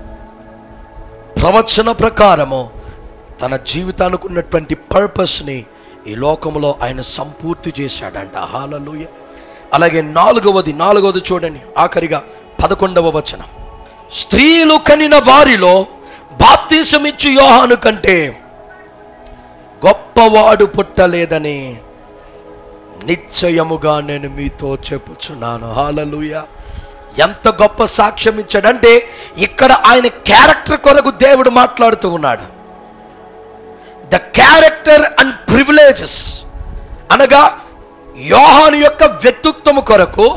ప్రవచన ప్రకారము తన జీవితానికి ఉన్నటువంటి పర్పస్ని ఈ లోకంలో ఆయన సంపూర్తి చేశాడంట హాలలుయ అలాగే నాలుగవది నాలుగవది చూడండి ఆఖరిగా పదకొండవ వచనం స్త్రీలు కనిన వారిలో బాప్తీసమిచ్చు యోహాను కంటే గొప్పవాడు పుట్టలేదని నిశ్చయముగా నేను మీతో చెప్పుచున్నాను హాలలుయ ఎంత గొప్ప సాక్ష్యం ఇచ్చాడంటే ఇక్కడ ఆయన క్యారెక్టర్ కొరకు దేవుడు మాట్లాడుతూ ఉన్నాడు ద క్యారెక్టర్ అండ్ ప్రివిలేజెస్ అనగా యోహాను యొక్క వ్యక్తిత్వము కొరకు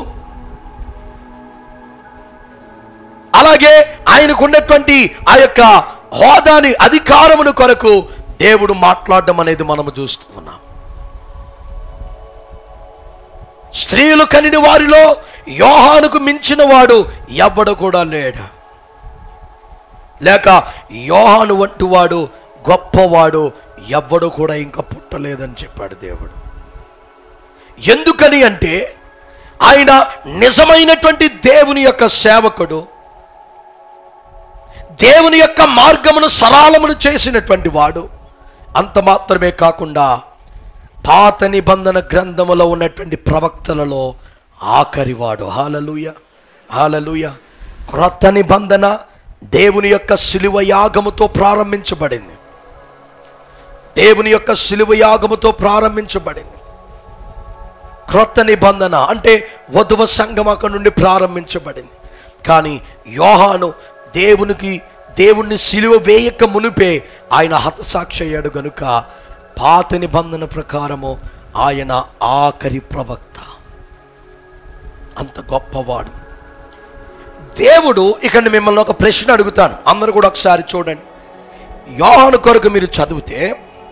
అలాగే ఆయనకు ఉన్నటువంటి ఆ యొక్క హోదాని అధికారమును కొరకు దేవుడు మాట్లాడడం అనేది మనము చూస్తూ ఉన్నాం స్త్రీలు కనిన వారిలో యోహానుకు మించిన వాడు ఎవ్వడు కూడా లేడు లేక యోహాను వంటి వాడు గొప్పవాడు ఎవ్వడు కూడా ఇంకా పుట్టలేదని చెప్పాడు దేవుడు ఎందుకని అంటే ఆయన నిజమైనటువంటి దేవుని యొక్క సేవకుడు దేవుని యొక్క మార్గమును సరాలమును చేసినటువంటి వాడు అంత మాత్రమే కాకుండా పాత నిబంధన గ్రంథములో ఉన్నటువంటి ప్రవక్తలలో ఆఖరివాడు హాలలుయ హాలలుయ క్రొత్త నిబంధన దేవుని యొక్క శిలువ యాగముతో ప్రారంభించబడింది దేవుని యొక్క శిలువ యాగముతో ప్రారంభించబడింది క్రొత్త నిబంధన అంటే వధువ సంఘం అక్కడ నుండి ప్రారంభించబడింది కానీ యోహాను దేవునికి దేవుణ్ణి సిలువ వేయక మునిపే ఆయన హతసాక్షి అయ్యాడు గనుక పాత నిబంధన ప్రకారము ఆయన ఆఖరి ప్రవక్త అంత గొప్పవాడు దేవుడు ఇక్కడ మిమ్మల్ని ఒక ప్రశ్న అడుగుతాను అందరూ కూడా ఒకసారి చూడండి యోహాను కొరకు మీరు చదివితే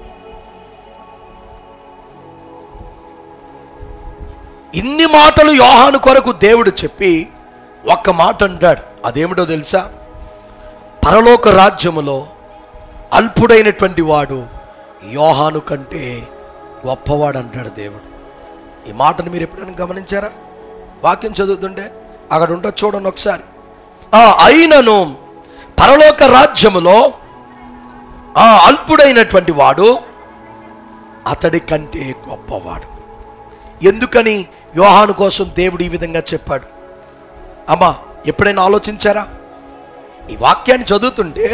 ఇన్ని మాటలు యోహాను కొరకు దేవుడు చెప్పి ఒక్క మాట అంటాడు అదేమిటో తెలుసా పరలోక రాజ్యములో అల్పుడైనటువంటి వాడు యోహాను కంటే గొప్పవాడు అంటాడు దేవుడు ఈ మాటను మీరు ఎప్పుడైనా గమనించారా వాక్యం చదువుతుంటే అక్కడ ఉంటా చూడండి ఒకసారి ఆ అయినను పరలోక రాజ్యములో ఆ అల్పుడైనటువంటి వాడు అతడి కంటే గొప్పవాడు ఎందుకని యోహాను కోసం దేవుడు ఈ విధంగా చెప్పాడు అమ్మా ఎప్పుడైనా ఆలోచించారా ఈ వాక్యాన్ని చదువుతుంటే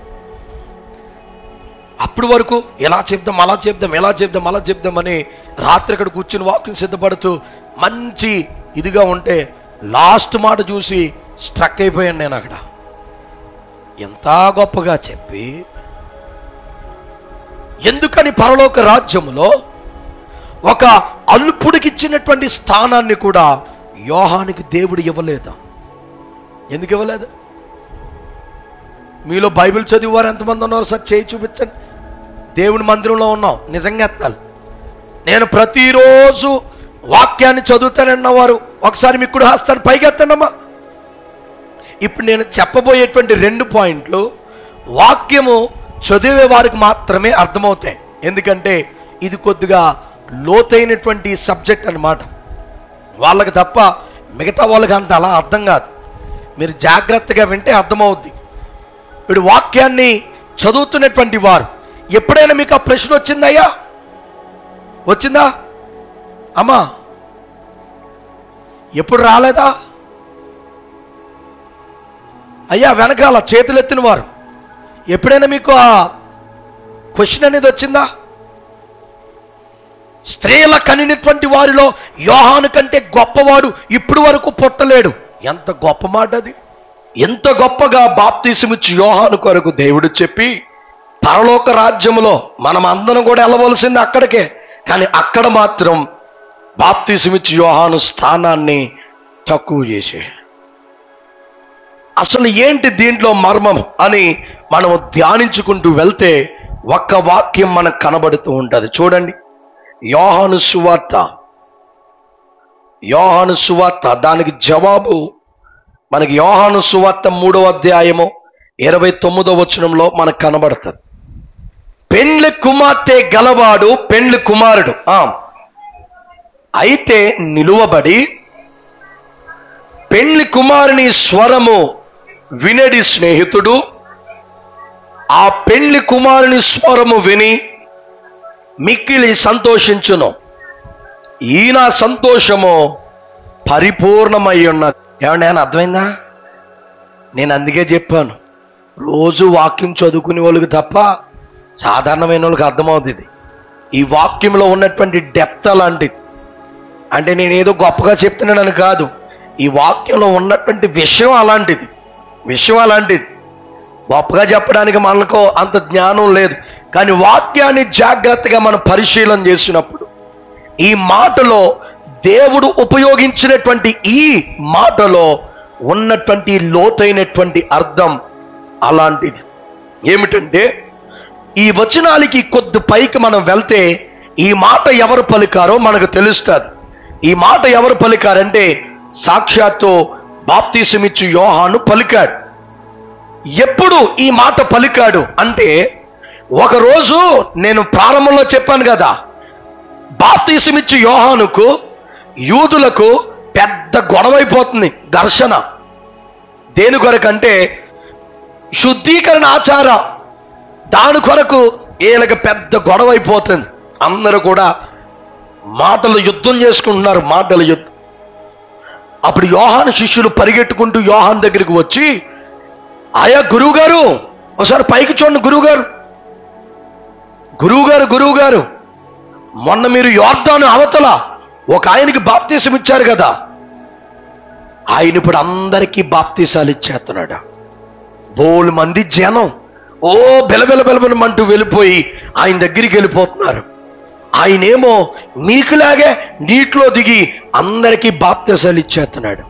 అప్పుడు వరకు ఎలా చెప్దాం అలా చెప్దాం ఎలా చెప్దాం అలా చెప్దామని రాత్రి అక్కడ కూర్చుని వాక్యం సిద్ధపడుతూ మంచి ఇదిగా ఉంటే లాస్ట్ మాట చూసి స్ట్రక్ అయిపోయాను నేను అక్కడ ఎంత గొప్పగా చెప్పి ఎందుకని పరలోక రాజ్యములో ఒక అల్పుడికి ఇచ్చినటువంటి స్థానాన్ని కూడా యోహానికి దేవుడు ఇవ్వలేదా ఎందుకు ఇవ్వలేదు మీలో బైబిల్ చదివారు ఎంతమంది ఉన్నారు సార్ చేయి చూపించండి దేవుని మందిరంలో ఉన్నాం నిజంగా ఎత్తాలి నేను ప్రతిరోజు వాక్యాన్ని చదువుతానన్నవారు ఒకసారి మీకు కూడా హస్తాను పైకి ఎత్తండమ్మా ఇప్పుడు నేను చెప్పబోయేటువంటి రెండు పాయింట్లు వాక్యము చదివే వారికి మాత్రమే అర్థమవుతాయి ఎందుకంటే ఇది కొద్దిగా లోతైనటువంటి సబ్జెక్ట్ అన్నమాట వాళ్ళకి తప్ప మిగతా వాళ్ళకి అంత అలా అర్థం కాదు మీరు జాగ్రత్తగా వింటే అర్థమవుద్ది ఇప్పుడు వాక్యాన్ని చదువుతున్నటువంటి వారు ఎప్పుడైనా మీకు ఆ ప్రశ్న వచ్చిందయ్యా వచ్చిందా అమ్మా ఎప్పుడు రాలేదా అయ్యా వెనకాల చేతులెత్తిన వారు ఎప్పుడైనా మీకు ఆ క్వశ్చన్ అనేది వచ్చిందా స్త్రీల కనినటువంటి వారిలో యోహాను కంటే గొప్పవాడు ఇప్పుడు వరకు పుట్టలేడు ఎంత గొప్ప మాట అది ఎంత గొప్పగా బాప్తీసమిచ్చి యోహాను కొరకు దేవుడు చెప్పి పరలోక రాజ్యములో మనం అందరం కూడా వెళ్ళవలసింది అక్కడికే కానీ అక్కడ మాత్రం బాప్తీసమిచ్చి యోహాను స్థానాన్ని తక్కువ చేసే అసలు ఏంటి దీంట్లో మర్మం అని మనం ధ్యానించుకుంటూ వెళ్తే ఒక్క వాక్యం మనకు కనబడుతూ ఉంటుంది చూడండి యోహాను సువార్త యోహాను సువార్త దానికి జవాబు మనకి యోహాను సువార్త మూడవ అధ్యాయము ఇరవై తొమ్మిదో వచనంలో మనకు కనబడుతుంది పెండ్లి కుమార్తె గలవాడు పెండ్లి కుమారుడు ఆ అయితే నిలువబడి పెండ్లి కుమారుని స్వరము వినడి స్నేహితుడు ఆ పెండ్లి కుమారుని స్వరము విని మిక్కిలి సంతోషించును ఈయన సంతోషము పరిపూర్ణమై ఉన్నది ఏమండి ఏమన్నా అర్థమైందా నేను అందుకే చెప్పాను రోజు వాక్యం చదువుకునే వాళ్ళకి తప్ప సాధారణమైన వాళ్ళకి అర్థమవుతుంది ఈ వాక్యంలో ఉన్నటువంటి డెప్త్ అలాంటిది అంటే నేను ఏదో గొప్పగా చెప్తున్నానని కాదు ఈ వాక్యంలో ఉన్నటువంటి విషయం అలాంటిది విషయం అలాంటిది గొప్పగా చెప్పడానికి మనకు అంత జ్ఞానం లేదు కానీ వాక్యాన్ని జాగ్రత్తగా మనం పరిశీలన చేసినప్పుడు ఈ మాటలో దేవుడు ఉపయోగించినటువంటి ఈ మాటలో ఉన్నటువంటి లోతైనటువంటి అర్థం అలాంటిది ఏమిటంటే ఈ వచనాలకి కొద్ది పైకి మనం వెళ్తే ఈ మాట ఎవరు పలికారో మనకు తెలుస్తుంది ఈ మాట ఎవరు పలికారంటే సాక్షాత్తు బాప్తీసమిచ్చు యోహాను పలికాడు ఎప్పుడు ఈ మాట పలికాడు అంటే ఒకరోజు నేను ప్రారంభంలో చెప్పాను కదా బాప్తీసమిచ్చు యోహానుకు యూదులకు పెద్ద గొడవైపోతుంది ఘర్షణ దేని కొరకంటే శుద్ధీకరణ ఆచారం దాని కొరకు వీళ్ళకి పెద్ద గొడవ అయిపోతుంది అందరూ కూడా మాటలు యుద్ధం చేసుకుంటున్నారు మాటల యుద్ధం అప్పుడు యోహాను శిష్యులు పరిగెట్టుకుంటూ యోహాన్ దగ్గరికి వచ్చి ఆయా గురువు గారు ఒకసారి పైకి చూడండి గురువు గారు గురువుగారు గురువుగారు మొన్న మీరు యోర్దాను అవతల ఒక ఆయనకి బాప్తీసం ఇచ్చారు కదా ఆయన ఇప్పుడు అందరికీ బాప్తీసాలు ఇచ్చేస్తున్నాడు బోలు మంది జనం ఓ బెలబెల బెలబెలమంటూ వెళ్ళిపోయి ఆయన దగ్గరికి వెళ్ళిపోతున్నారు ఆయనేమో మీకులాగే నీటిలో దిగి అందరికీ బాప్తీసాలు ఇచ్చేస్తున్నాడు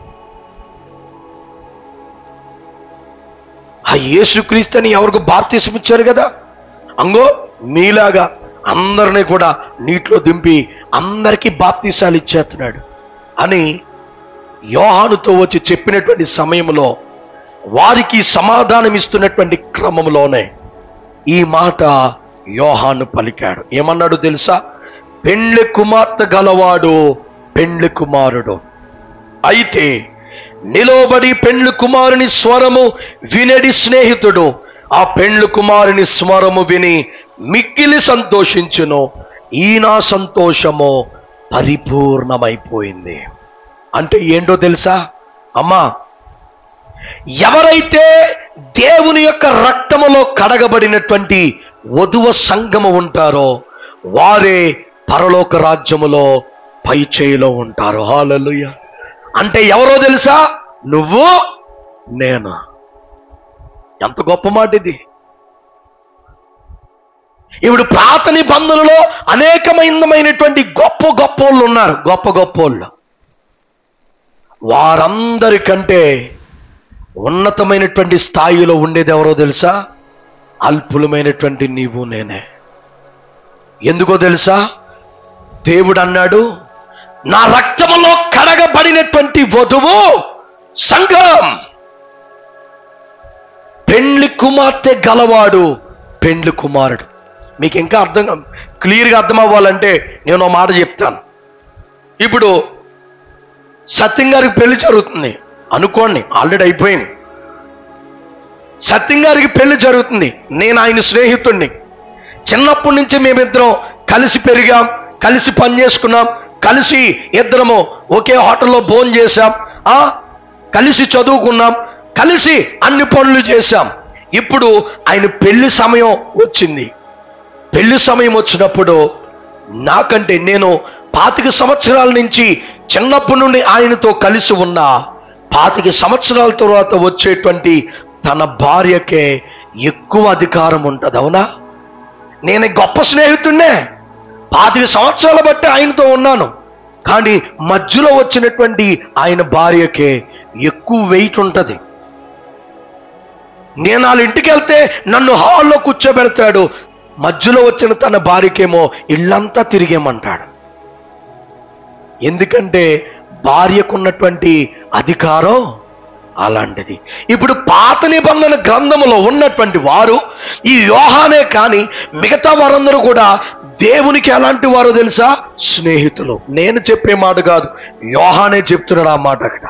ఆ యేసుక్రీస్తుని ఎవరికి బాప్తీసం ఇచ్చారు కదా అంగో మీలాగా అందరినీ కూడా నీటిలో దింపి అందరికీ బాప్తీసాలు ఇచ్చేస్తున్నాడు అని యోహానుతో వచ్చి చెప్పినటువంటి సమయంలో వారికి సమాధానం ఇస్తున్నటువంటి క్రమంలోనే ఈ మాట యోహాను పలికాడు ఏమన్నాడు తెలుసా పెండ్లి కుమార్తె గలవాడు పెండ్లి కుమారుడు అయితే నిలవబడి పెండ్లి కుమారుని స్వరము వినడి స్నేహితుడు ఆ పెండ్లి కుమారుని స్వరము విని మిక్కిలి సంతోషించును ఈ నా సంతోషము పరిపూర్ణమైపోయింది అంటే ఏంటో తెలుసా అమ్మా ఎవరైతే దేవుని యొక్క రక్తములో కడగబడినటువంటి వధువ సంఘము ఉంటారో వారే పరలోక రాజ్యములో పై చేయిలో ఉంటారు హాలలుయ అంటే ఎవరో తెలుసా నువ్వు నేను ఎంత గొప్ప మాట ఇది ఇప్పుడు పాత నిబంధనలో అనేకమైనటువంటి గొప్ప గొప్పోళ్ళు ఉన్నారు గొప్ప గొప్పోళ్ళు వారందరికంటే ఉన్నతమైనటువంటి స్థాయిలో ఉండేది ఎవరో తెలుసా అల్పులమైనటువంటి నీవు నేనే ఎందుకో తెలుసా దేవుడు అన్నాడు నా రక్తములో కడగబడినటువంటి వధువు సంఘం పెండ్లి కుమార్తె గలవాడు పెండ్లి కుమారుడు మీకు ఇంకా అర్థం క్లియర్గా అర్థం అవ్వాలంటే నేను ఒక మాట చెప్తాను ఇప్పుడు సత్యం గారికి పెళ్లి జరుగుతుంది అనుకోండి ఆల్రెడీ అయిపోయింది సత్యం గారికి పెళ్లి జరుగుతుంది నేను ఆయన స్నేహితుడిని చిన్నప్పటి నుంచి మేమిద్దరం కలిసి పెరిగాం కలిసి పని చేసుకున్నాం కలిసి ఇద్దరము ఒకే హోటల్లో భోజనం చేశాం ఆ కలిసి చదువుకున్నాం కలిసి అన్ని పనులు చేశాం ఇప్పుడు ఆయన పెళ్లి సమయం వచ్చింది పెళ్లి సమయం వచ్చినప్పుడు నాకంటే నేను పాతిక సంవత్సరాల నుంచి చిన్నప్పటి నుండి ఆయనతో కలిసి ఉన్న పాతిక సంవత్సరాల తర్వాత వచ్చేటువంటి తన భార్యకే ఎక్కువ అధికారం ఉంటుంది అవునా నేను గొప్ప స్నేహితుడినే పాతిక సంవత్సరాల బట్టి ఆయనతో ఉన్నాను కానీ మధ్యలో వచ్చినటువంటి ఆయన భార్యకే ఎక్కువ వెయిట్ ఉంటుంది నేను వాళ్ళ ఇంటికి వెళ్తే నన్ను హాల్లో కూర్చోబెడతాడు మధ్యలో వచ్చిన తన భార్యకేమో ఇల్లంతా తిరిగేమంటాడు ఎందుకంటే భార్యకున్నటువంటి అధికారం అలాంటిది ఇప్పుడు పాత నిబంధన గ్రంథములో ఉన్నటువంటి వారు ఈ యోహానే కానీ మిగతా వారందరూ కూడా దేవునికి ఎలాంటి వారో తెలుసా స్నేహితులు నేను చెప్పే మాట కాదు యోహానే చెప్తున్నాడు ఆ మాట అక్కడ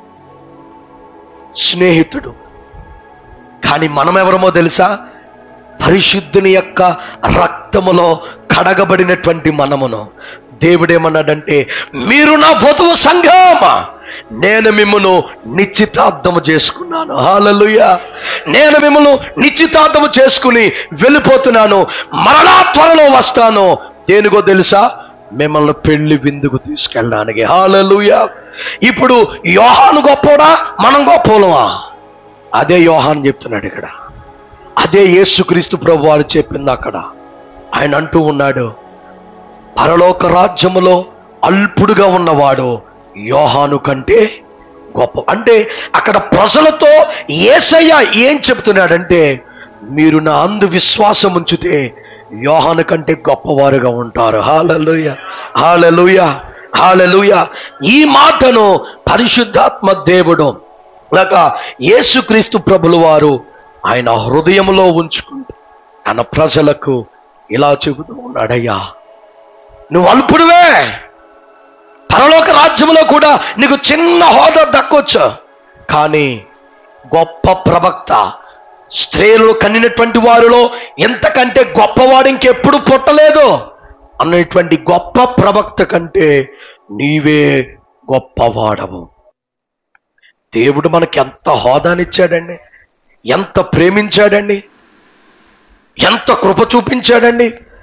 స్నేహితుడు కానీ మనం ఎవరమో తెలుసా పరిశుద్ధుని యొక్క రక్తములో కడగబడినటువంటి మనమును దేవుడేమన్నాడంటే మీరు నా వధువు సంఘమా నేను మిమ్మను నిశ్చితార్థము చేసుకున్నాను హాలలుయ నేను మిమ్మల్ని నిశ్చితార్థము చేసుకుని వెళ్ళిపోతున్నాను మరలా త్వరలో వస్తాను దేనికో తెలుసా మిమ్మల్ని పెళ్లి విందుకు తీసుకెళ్ళడానికి హాలలుయ ఇప్పుడు యోహాను గొప్పోడా మనం గొప్పోలమా అదే యోహాన్ చెప్తున్నాడు ఇక్కడ అదే యేసుక్రీస్తు ప్రభు వారు చెప్పింది అక్కడ ఆయన అంటూ ఉన్నాడు పరలోక రాజ్యములో అల్పుడుగా ఉన్నవాడు యోహాను కంటే గొప్ప అంటే అక్కడ ప్రజలతో ఏసయ్య ఏం చెప్తున్నాడంటే మీరు నా అందు విశ్వాసం ఉంచితే యోహాను కంటే గొప్పవారుగా ఉంటారు హాలలుయ హాలలుయ హాలలుయ ఈ మాటను పరిశుద్ధాత్మ దేవుడు లేక యేసుక్రీస్తు ప్రభులు వారు ఆయన హృదయంలో ఉంచుకుంటూ తన ప్రజలకు ఇలా చెబుతూ ఉన్నాడయ్యా నువ్వు అల్పుడువే పరలోక రాజ్యంలో కూడా నీకు చిన్న హోదా దక్కొచ్చు కానీ గొప్ప ప్రవక్త స్త్రీలు కనినటువంటి వారిలో ఎంతకంటే గొప్పవాడు ఇంకెప్పుడు పుట్టలేదు అన్నటువంటి గొప్ప ప్రవక్త కంటే నీవే గొప్పవాడవు దేవుడు మనకి ఎంత హోదానిచ్చాడండి ఎంత ప్రేమించాడండి ఎంత కృప చూపించాడండి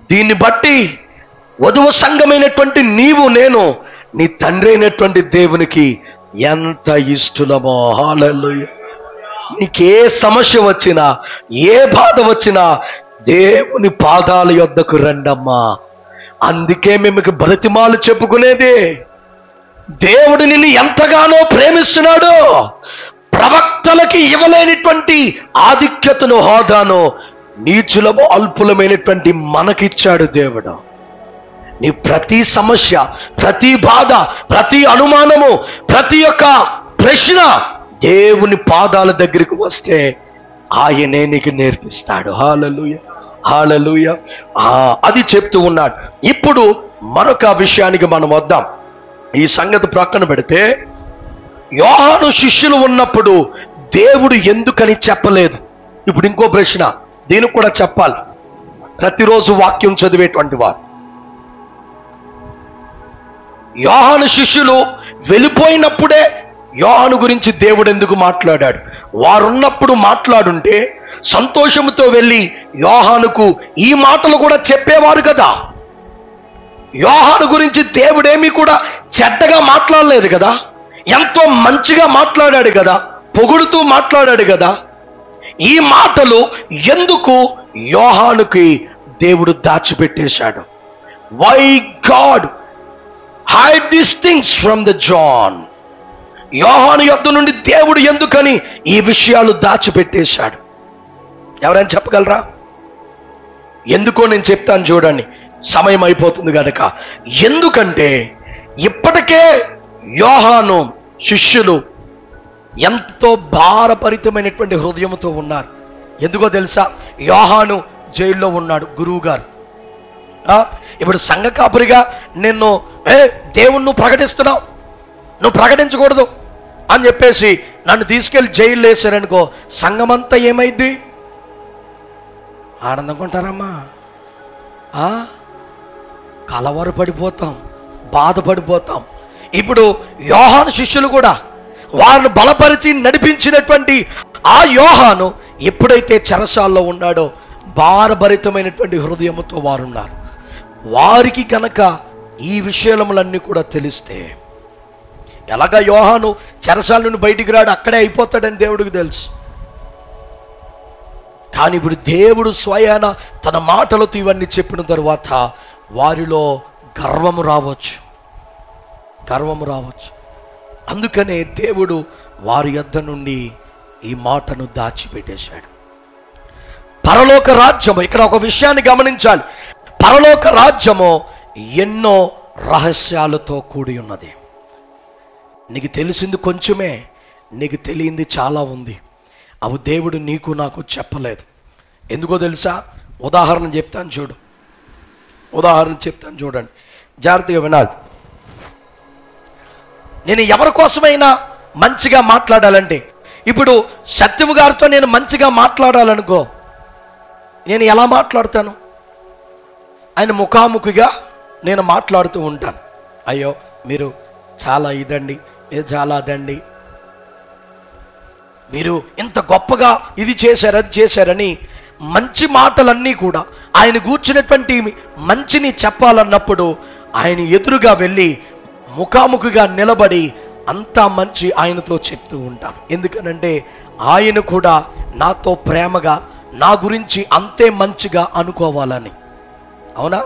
దీన్ని బట్టి వధువు సంఘమైనటువంటి నీవు నేను నీ తండ్రి అయినటువంటి దేవునికి ఎంత ఇష్టమో హాలూయ నీకే సమస్య వచ్చినా ఏ బాధ వచ్చినా దేవుని పాదాల యొద్దకు రండమ్మా అందుకే మేము బ్రతిమాలు చెప్పుకునేదే దేవుడు నిన్ను ఎంతగానో ప్రేమిస్తున్నాడు ప్రవక్తలకి ఇవ్వలేనిటువంటి ఆధిక్యతను హోదాను నీచులము అల్పులమైనటువంటి మనకిచ్చాడు దేవుడు నీ ప్రతి సమస్య ప్రతి బాధ ప్రతి అనుమానము ప్రతి ఒక్క ప్రశ్న దేవుని పాదాల దగ్గరికి వస్తే ఆయనే నీకు నేర్పిస్తాడు హాలలుయ హాలలుయ అది చెప్తూ ఉన్నాడు ఇప్పుడు మరొక విషయానికి మనం వద్దాం ఈ సంగతి ప్రక్కన పెడితే యోహాను శిష్యులు ఉన్నప్పుడు దేవుడు ఎందుకని చెప్పలేదు ఇప్పుడు ఇంకో ప్రశ్న దీనికి కూడా చెప్పాలి ప్రతిరోజు వాక్యం చదివేటువంటి వారు యోహాను శిష్యులు వెళ్ళిపోయినప్పుడే యోహాను గురించి దేవుడు ఎందుకు మాట్లాడాడు వారున్నప్పుడు మాట్లాడుంటే సంతోషంతో వెళ్ళి యోహానుకు ఈ మాటలు కూడా చెప్పేవారు కదా యోహాను గురించి దేవుడేమీ కూడా చెడ్డగా మాట్లాడలేదు కదా ఎంతో మంచిగా మాట్లాడాడు కదా పొగుడుతూ మాట్లాడాడు కదా ఈ మాటలు ఎందుకు యోహానుకి దేవుడు దాచిపెట్టేశాడు why God hide this things from the John యోహాను యొద్ద నుండి దేవుడు ఎందుకని ఈ విషయాలు దాచిపెట్టేశాడు ఎవరైనా చెప్పగలరా ఎందుకో నేను చెప్తాను చూడండి సమయం అయిపోతుంది కనుక ఎందుకంటే ఇప్పటికే యోహాను శిష్యులు ఎంతో భారపరితమైనటువంటి హృదయంతో ఉన్నారు ఎందుకో తెలుసా యోహాను జైల్లో ఉన్నాడు గురువు గారు ఆ, ఇప్పుడు సంఘ కాపురిగా నిన్ను ఏ దేవుణ్ణి నువ్వు ప్రకటిస్తున్నావు నువ్వు ప్రకటించకూడదు అని చెప్పేసి నన్ను తీసుకెళ్లి జైలు వేసారనుకో సంఘమంతా ఏమైద్ది ఆనందంగా ఉంటారమ్మా ఆ? కలవరపడిపోతాం బాధపడిపోతాం ఇప్పుడు యోహాను శిష్యులు కూడా వారిని బలపరిచి నడిపించినటువంటి ఆ యోహాను ఎప్పుడైతే చెరసాల్లో ఉన్నాడో భారభరితమైనటువంటి హృదయముతో వారున్నారు వారికి కనుక ఈ విషయములన్నీ కూడా తెలిస్తే ఎలాగ యోహాను చెరసాల నుండి బయటికి రాడు అక్కడే అయిపోతాడని దేవుడికి తెలుసు కానీ ఇప్పుడు దేవుడు స్వయాన తన మాటలతో ఇవన్నీ చెప్పిన తరువాత వారిలో గర్వము రావచ్చు గర్వము రావచ్చు అందుకనే దేవుడు వారి యొద్ద నుండి ఈ మాటను దాచిపెట్టేశాడు పరలోక రాజ్యము ఇక్కడ ఒక విషయాన్ని గమనించాలి పరలోక రాజ్యము ఎన్నో రహస్యాలతో కూడి ఉన్నది నీకు తెలిసింది కొంచెమే నీకు తెలియంది చాలా ఉంది అవి దేవుడు నీకు నాకు చెప్పలేదు ఎందుకో తెలుసా ఉదాహరణ చెప్తాను చూడు ఉదాహరణ చెప్తాను చూడండి జాగ్రత్తగా వినాలి నేను ఎవరి కోసమైనా మంచిగా మాట్లాడాలంటే ఇప్పుడు సత్యము గారితో నేను మంచిగా మాట్లాడాలనుకో నేను ఎలా మాట్లాడతాను ఆయన ముఖాముఖిగా నేను మాట్లాడుతూ ఉంటాను అయ్యో మీరు చాలా ఇదండి మీరు చాలా అదండి మీరు ఇంత గొప్పగా ఇది చేశారు అది చేశారని మంచి మాటలన్నీ కూడా ఆయన కూర్చున్నటువంటి మంచిని చెప్పాలన్నప్పుడు ఆయన ఎదురుగా వెళ్ళి ముఖాముఖిగా నిలబడి అంతా మంచి ఆయనతో చెప్తూ ఉంటాను ఎందుకనంటే ఆయన కూడా నాతో ప్రేమగా నా గురించి అంతే మంచిగా అనుకోవాలని అవునా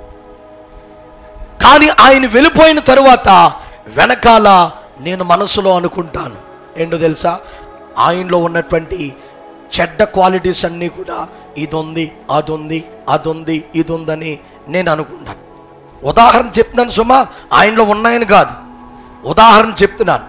కానీ ఆయన వెళ్ళిపోయిన తరువాత వెనకాల నేను మనసులో అనుకుంటాను ఏంటో తెలుసా ఆయనలో ఉన్నటువంటి చెడ్డ క్వాలిటీస్ అన్నీ కూడా ఇది ఉంది అది ఉంది అది ఉంది ఇది ఉందని నేను అనుకుంటాను ఉదాహరణ చెప్తున్నాను సుమా ఆయనలో ఉన్నాయని కాదు ఉదాహరణ చెప్తున్నాను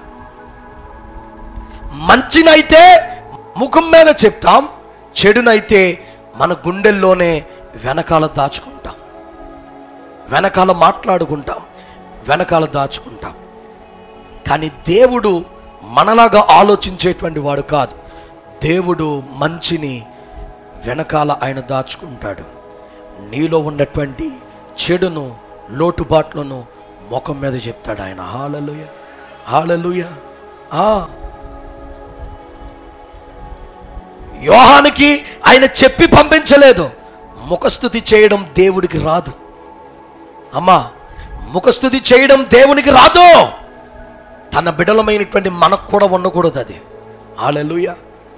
మంచినైతే ముఖం మీద చెప్తాం చెడునైతే మన గుండెల్లోనే వెనకాల దాచుకుంటాం వెనకాల మాట్లాడుకుంటాం వెనకాల దాచుకుంటాం కానీ దేవుడు మనలాగా ఆలోచించేటువంటి వాడు కాదు దేవుడు మంచిని వెనకాల ఆయన దాచుకుంటాడు నీలో ఉన్నటువంటి చెడును లోటుబాట్లను ముఖం మీద చెప్తాడు ఆయన హాలలుయ హాలలుయ ఆ యోహానికి ఆయన చెప్పి పంపించలేదు ముఖస్థుతి చేయడం దేవుడికి రాదు అమ్మా ముఖస్థుతి చేయడం దేవునికి రాదు తన బిడలమైనటువంటి మనకు కూడా ఉండకూడదు అది ఆలెలుయ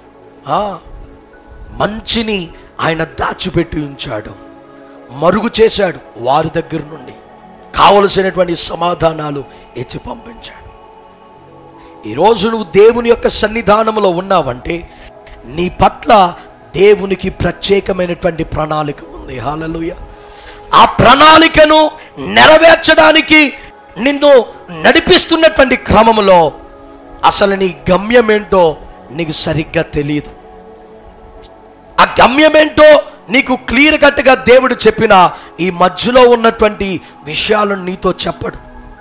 మంచిని ఆయన దాచిపెట్టి ఉంచాడు మరుగు చేశాడు వారి దగ్గర నుండి కావలసినటువంటి సమాధానాలు ఇచ్చి పంపించాడు ఈరోజు నువ్వు దేవుని యొక్క సన్నిధానంలో ఉన్నావంటే నీ పట్ల దేవునికి ప్రత్యేకమైనటువంటి ప్రణాళిక ఉంది హాలలుయ ఆ ప్రణాళికను నెరవేర్చడానికి నిన్ను నడిపిస్తున్నటువంటి క్రమంలో అసలు నీ గమ్యం ఏంటో నీకు సరిగ్గా తెలియదు ఆ గమ్యమేంటో నీకు క్లియర్ కట్గా దేవుడు చెప్పిన ఈ మధ్యలో ఉన్నటువంటి విషయాలను నీతో చెప్పడు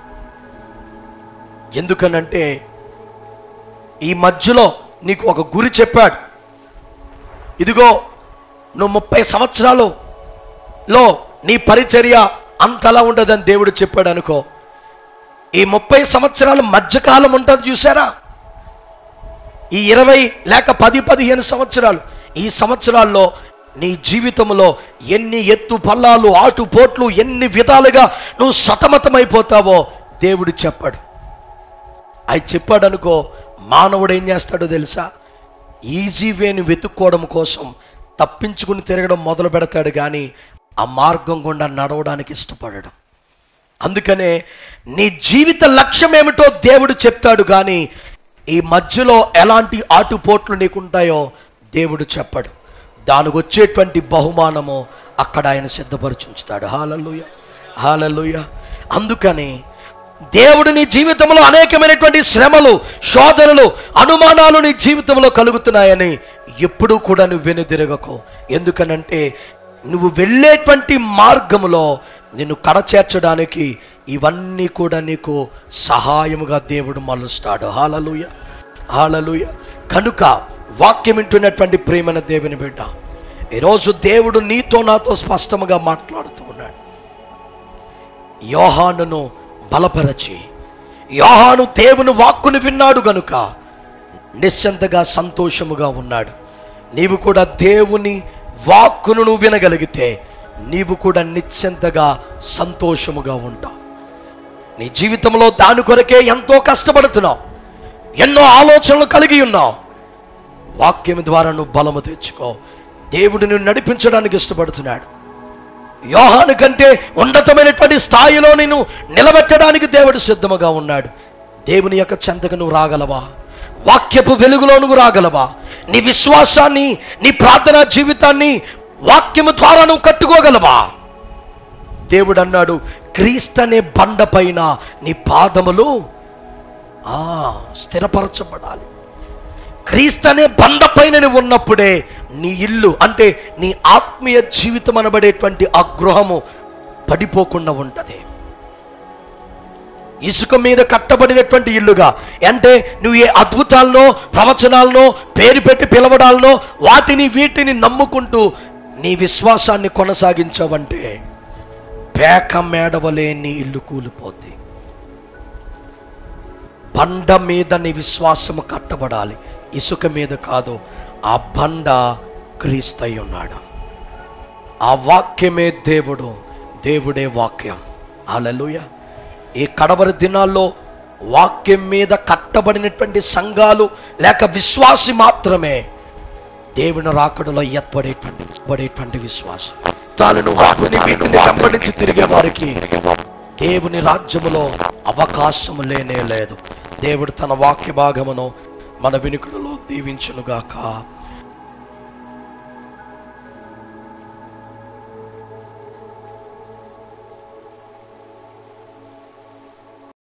ఎందుకనంటే ఈ మధ్యలో నీకు ఒక గురి చెప్పాడు ఇదిగో నువ్వు ముప్పై సంవత్సరాలు లో నీ పరిచర్య అంతలా ఉండదని దేవుడు చెప్పాడు అనుకో ఈ ముప్పై సంవత్సరాలు మధ్యకాలం ఉంటుంది చూసారా ఈ ఇరవై లేక పది పదిహేను సంవత్సరాలు ఈ సంవత్సరాల్లో నీ జీవితంలో ఎన్ని ఎత్తు పల్లాలు ఆటు పోట్లు ఎన్ని విధాలుగా నువ్వు సతమతమైపోతావో దేవుడు చెప్పాడు అవి చెప్పాడు అనుకో మానవుడు ఏం చేస్తాడో తెలుసా ఈజీ వేని వెతుక్కోవడం కోసం తప్పించుకుని తిరగడం మొదలు పెడతాడు కానీ ఆ మార్గం గుండా నడవడానికి ఇష్టపడడం అందుకనే నీ జీవిత లక్ష్యం ఏమిటో దేవుడు చెప్తాడు కానీ ఈ మధ్యలో ఎలాంటి ఆటుపోట్లు నీకుంటాయో దేవుడు చెప్పడు దానికి వచ్చేటువంటి బహుమానము అక్కడ ఆయన సిద్ధపరచుంచుతాడు హాలలుయ హాలలుయ అందుకని దేవుడు నీ జీవితంలో అనేకమైనటువంటి శ్రమలు శోధనలు అనుమానాలు నీ జీవితంలో కలుగుతున్నాయని ఎప్పుడూ కూడా నువ్వు వెనుదిరగకు ఎందుకనంటే నువ్వు వెళ్ళేటువంటి మార్గములో నిన్ను కడచేర్చడానికి ఇవన్నీ కూడా నీకు సహాయముగా దేవుడు మలుస్తాడు హాలలుయ హాలలుయ కనుక వాక్యం వింటున్నటువంటి ప్రేమన దేవుని బిడ్డ ఈరోజు దేవుడు నీతో నాతో స్పష్టముగా మాట్లాడుతూ ఉన్నాడు యోహానును బలపరచి యోహాను దేవుని వాక్కును విన్నాడు గనుక నిశ్చంతగా సంతోషముగా ఉన్నాడు నీవు కూడా దేవుని వాక్కును నువ్వు వినగలిగితే నీవు కూడా నిశ్చంతగా సంతోషముగా ఉంటావు నీ జీవితంలో దాని కొరకే ఎంతో కష్టపడుతున్నావు ఎన్నో ఆలోచనలు కలిగి ఉన్నావు వాక్యం ద్వారా నువ్వు బలము తెచ్చుకో దేవుడు నిన్ను నడిపించడానికి ఇష్టపడుతున్నాడు యోహాను కంటే ఉన్నతమైనటువంటి స్థాయిలో నిన్ను నిలబెట్టడానికి దేవుడు సిద్ధముగా ఉన్నాడు దేవుని యొక్క చెంతకు నువ్వు రాగలవా వాక్యపు వెలుగులో నువ్వు రాగలవా నీ విశ్వాసాన్ని నీ ప్రార్థనా జీవితాన్ని వాక్యము ద్వారా నువ్వు కట్టుకోగలవా దేవుడు అన్నాడు క్రీస్తనే బండ పైన నీ పాదములు ఆ, స్థిరపరచబడాలి క్రీస్తు అనే బండ పైన నువ్వు ఉన్నప్పుడే నీ ఇల్లు అంటే నీ ఆత్మీయ జీవితం అనబడేటువంటి ఆ గృహము పడిపోకుండా ఉంటుంది ఇసుక మీద కట్టబడినటువంటి ఇల్లుగా అంటే నువ్వు ఏ అద్భుతాలనో ప్రవచనాలనో పేరు పెట్టి పిలవడాలనో వాటిని వీటిని నమ్ముకుంటూ నీ విశ్వాసాన్ని కొనసాగించావంటే పేక మేడవలే నీ ఇల్లు కూలిపోద్ది బండ మీద నీ విశ్వాసము కట్టబడాలి ఇసుక మీద కాదు ఆ బండ క్రీస్తై ఉన్నాడు ఆ వాక్యమే దేవుడు దేవుడే వాక్యం అలలుయ ఈ కడవరి దినాల్లో వాక్యం మీద కట్టబడినటువంటి సంఘాలు లేక విశ్వాసి మాత్రమే దేవుని రాకడలో ఎత్తబడేటువంటి పడేటువంటి విశ్వాసం తాను వాటిని వీటిని వెంబడించి తిరిగే వారికి దేవుని రాజ్యములో అవకాశము లేనే లేదు దేవుడు తన వాక్య భాగమును మన వినుకులలో దీవించునుగాక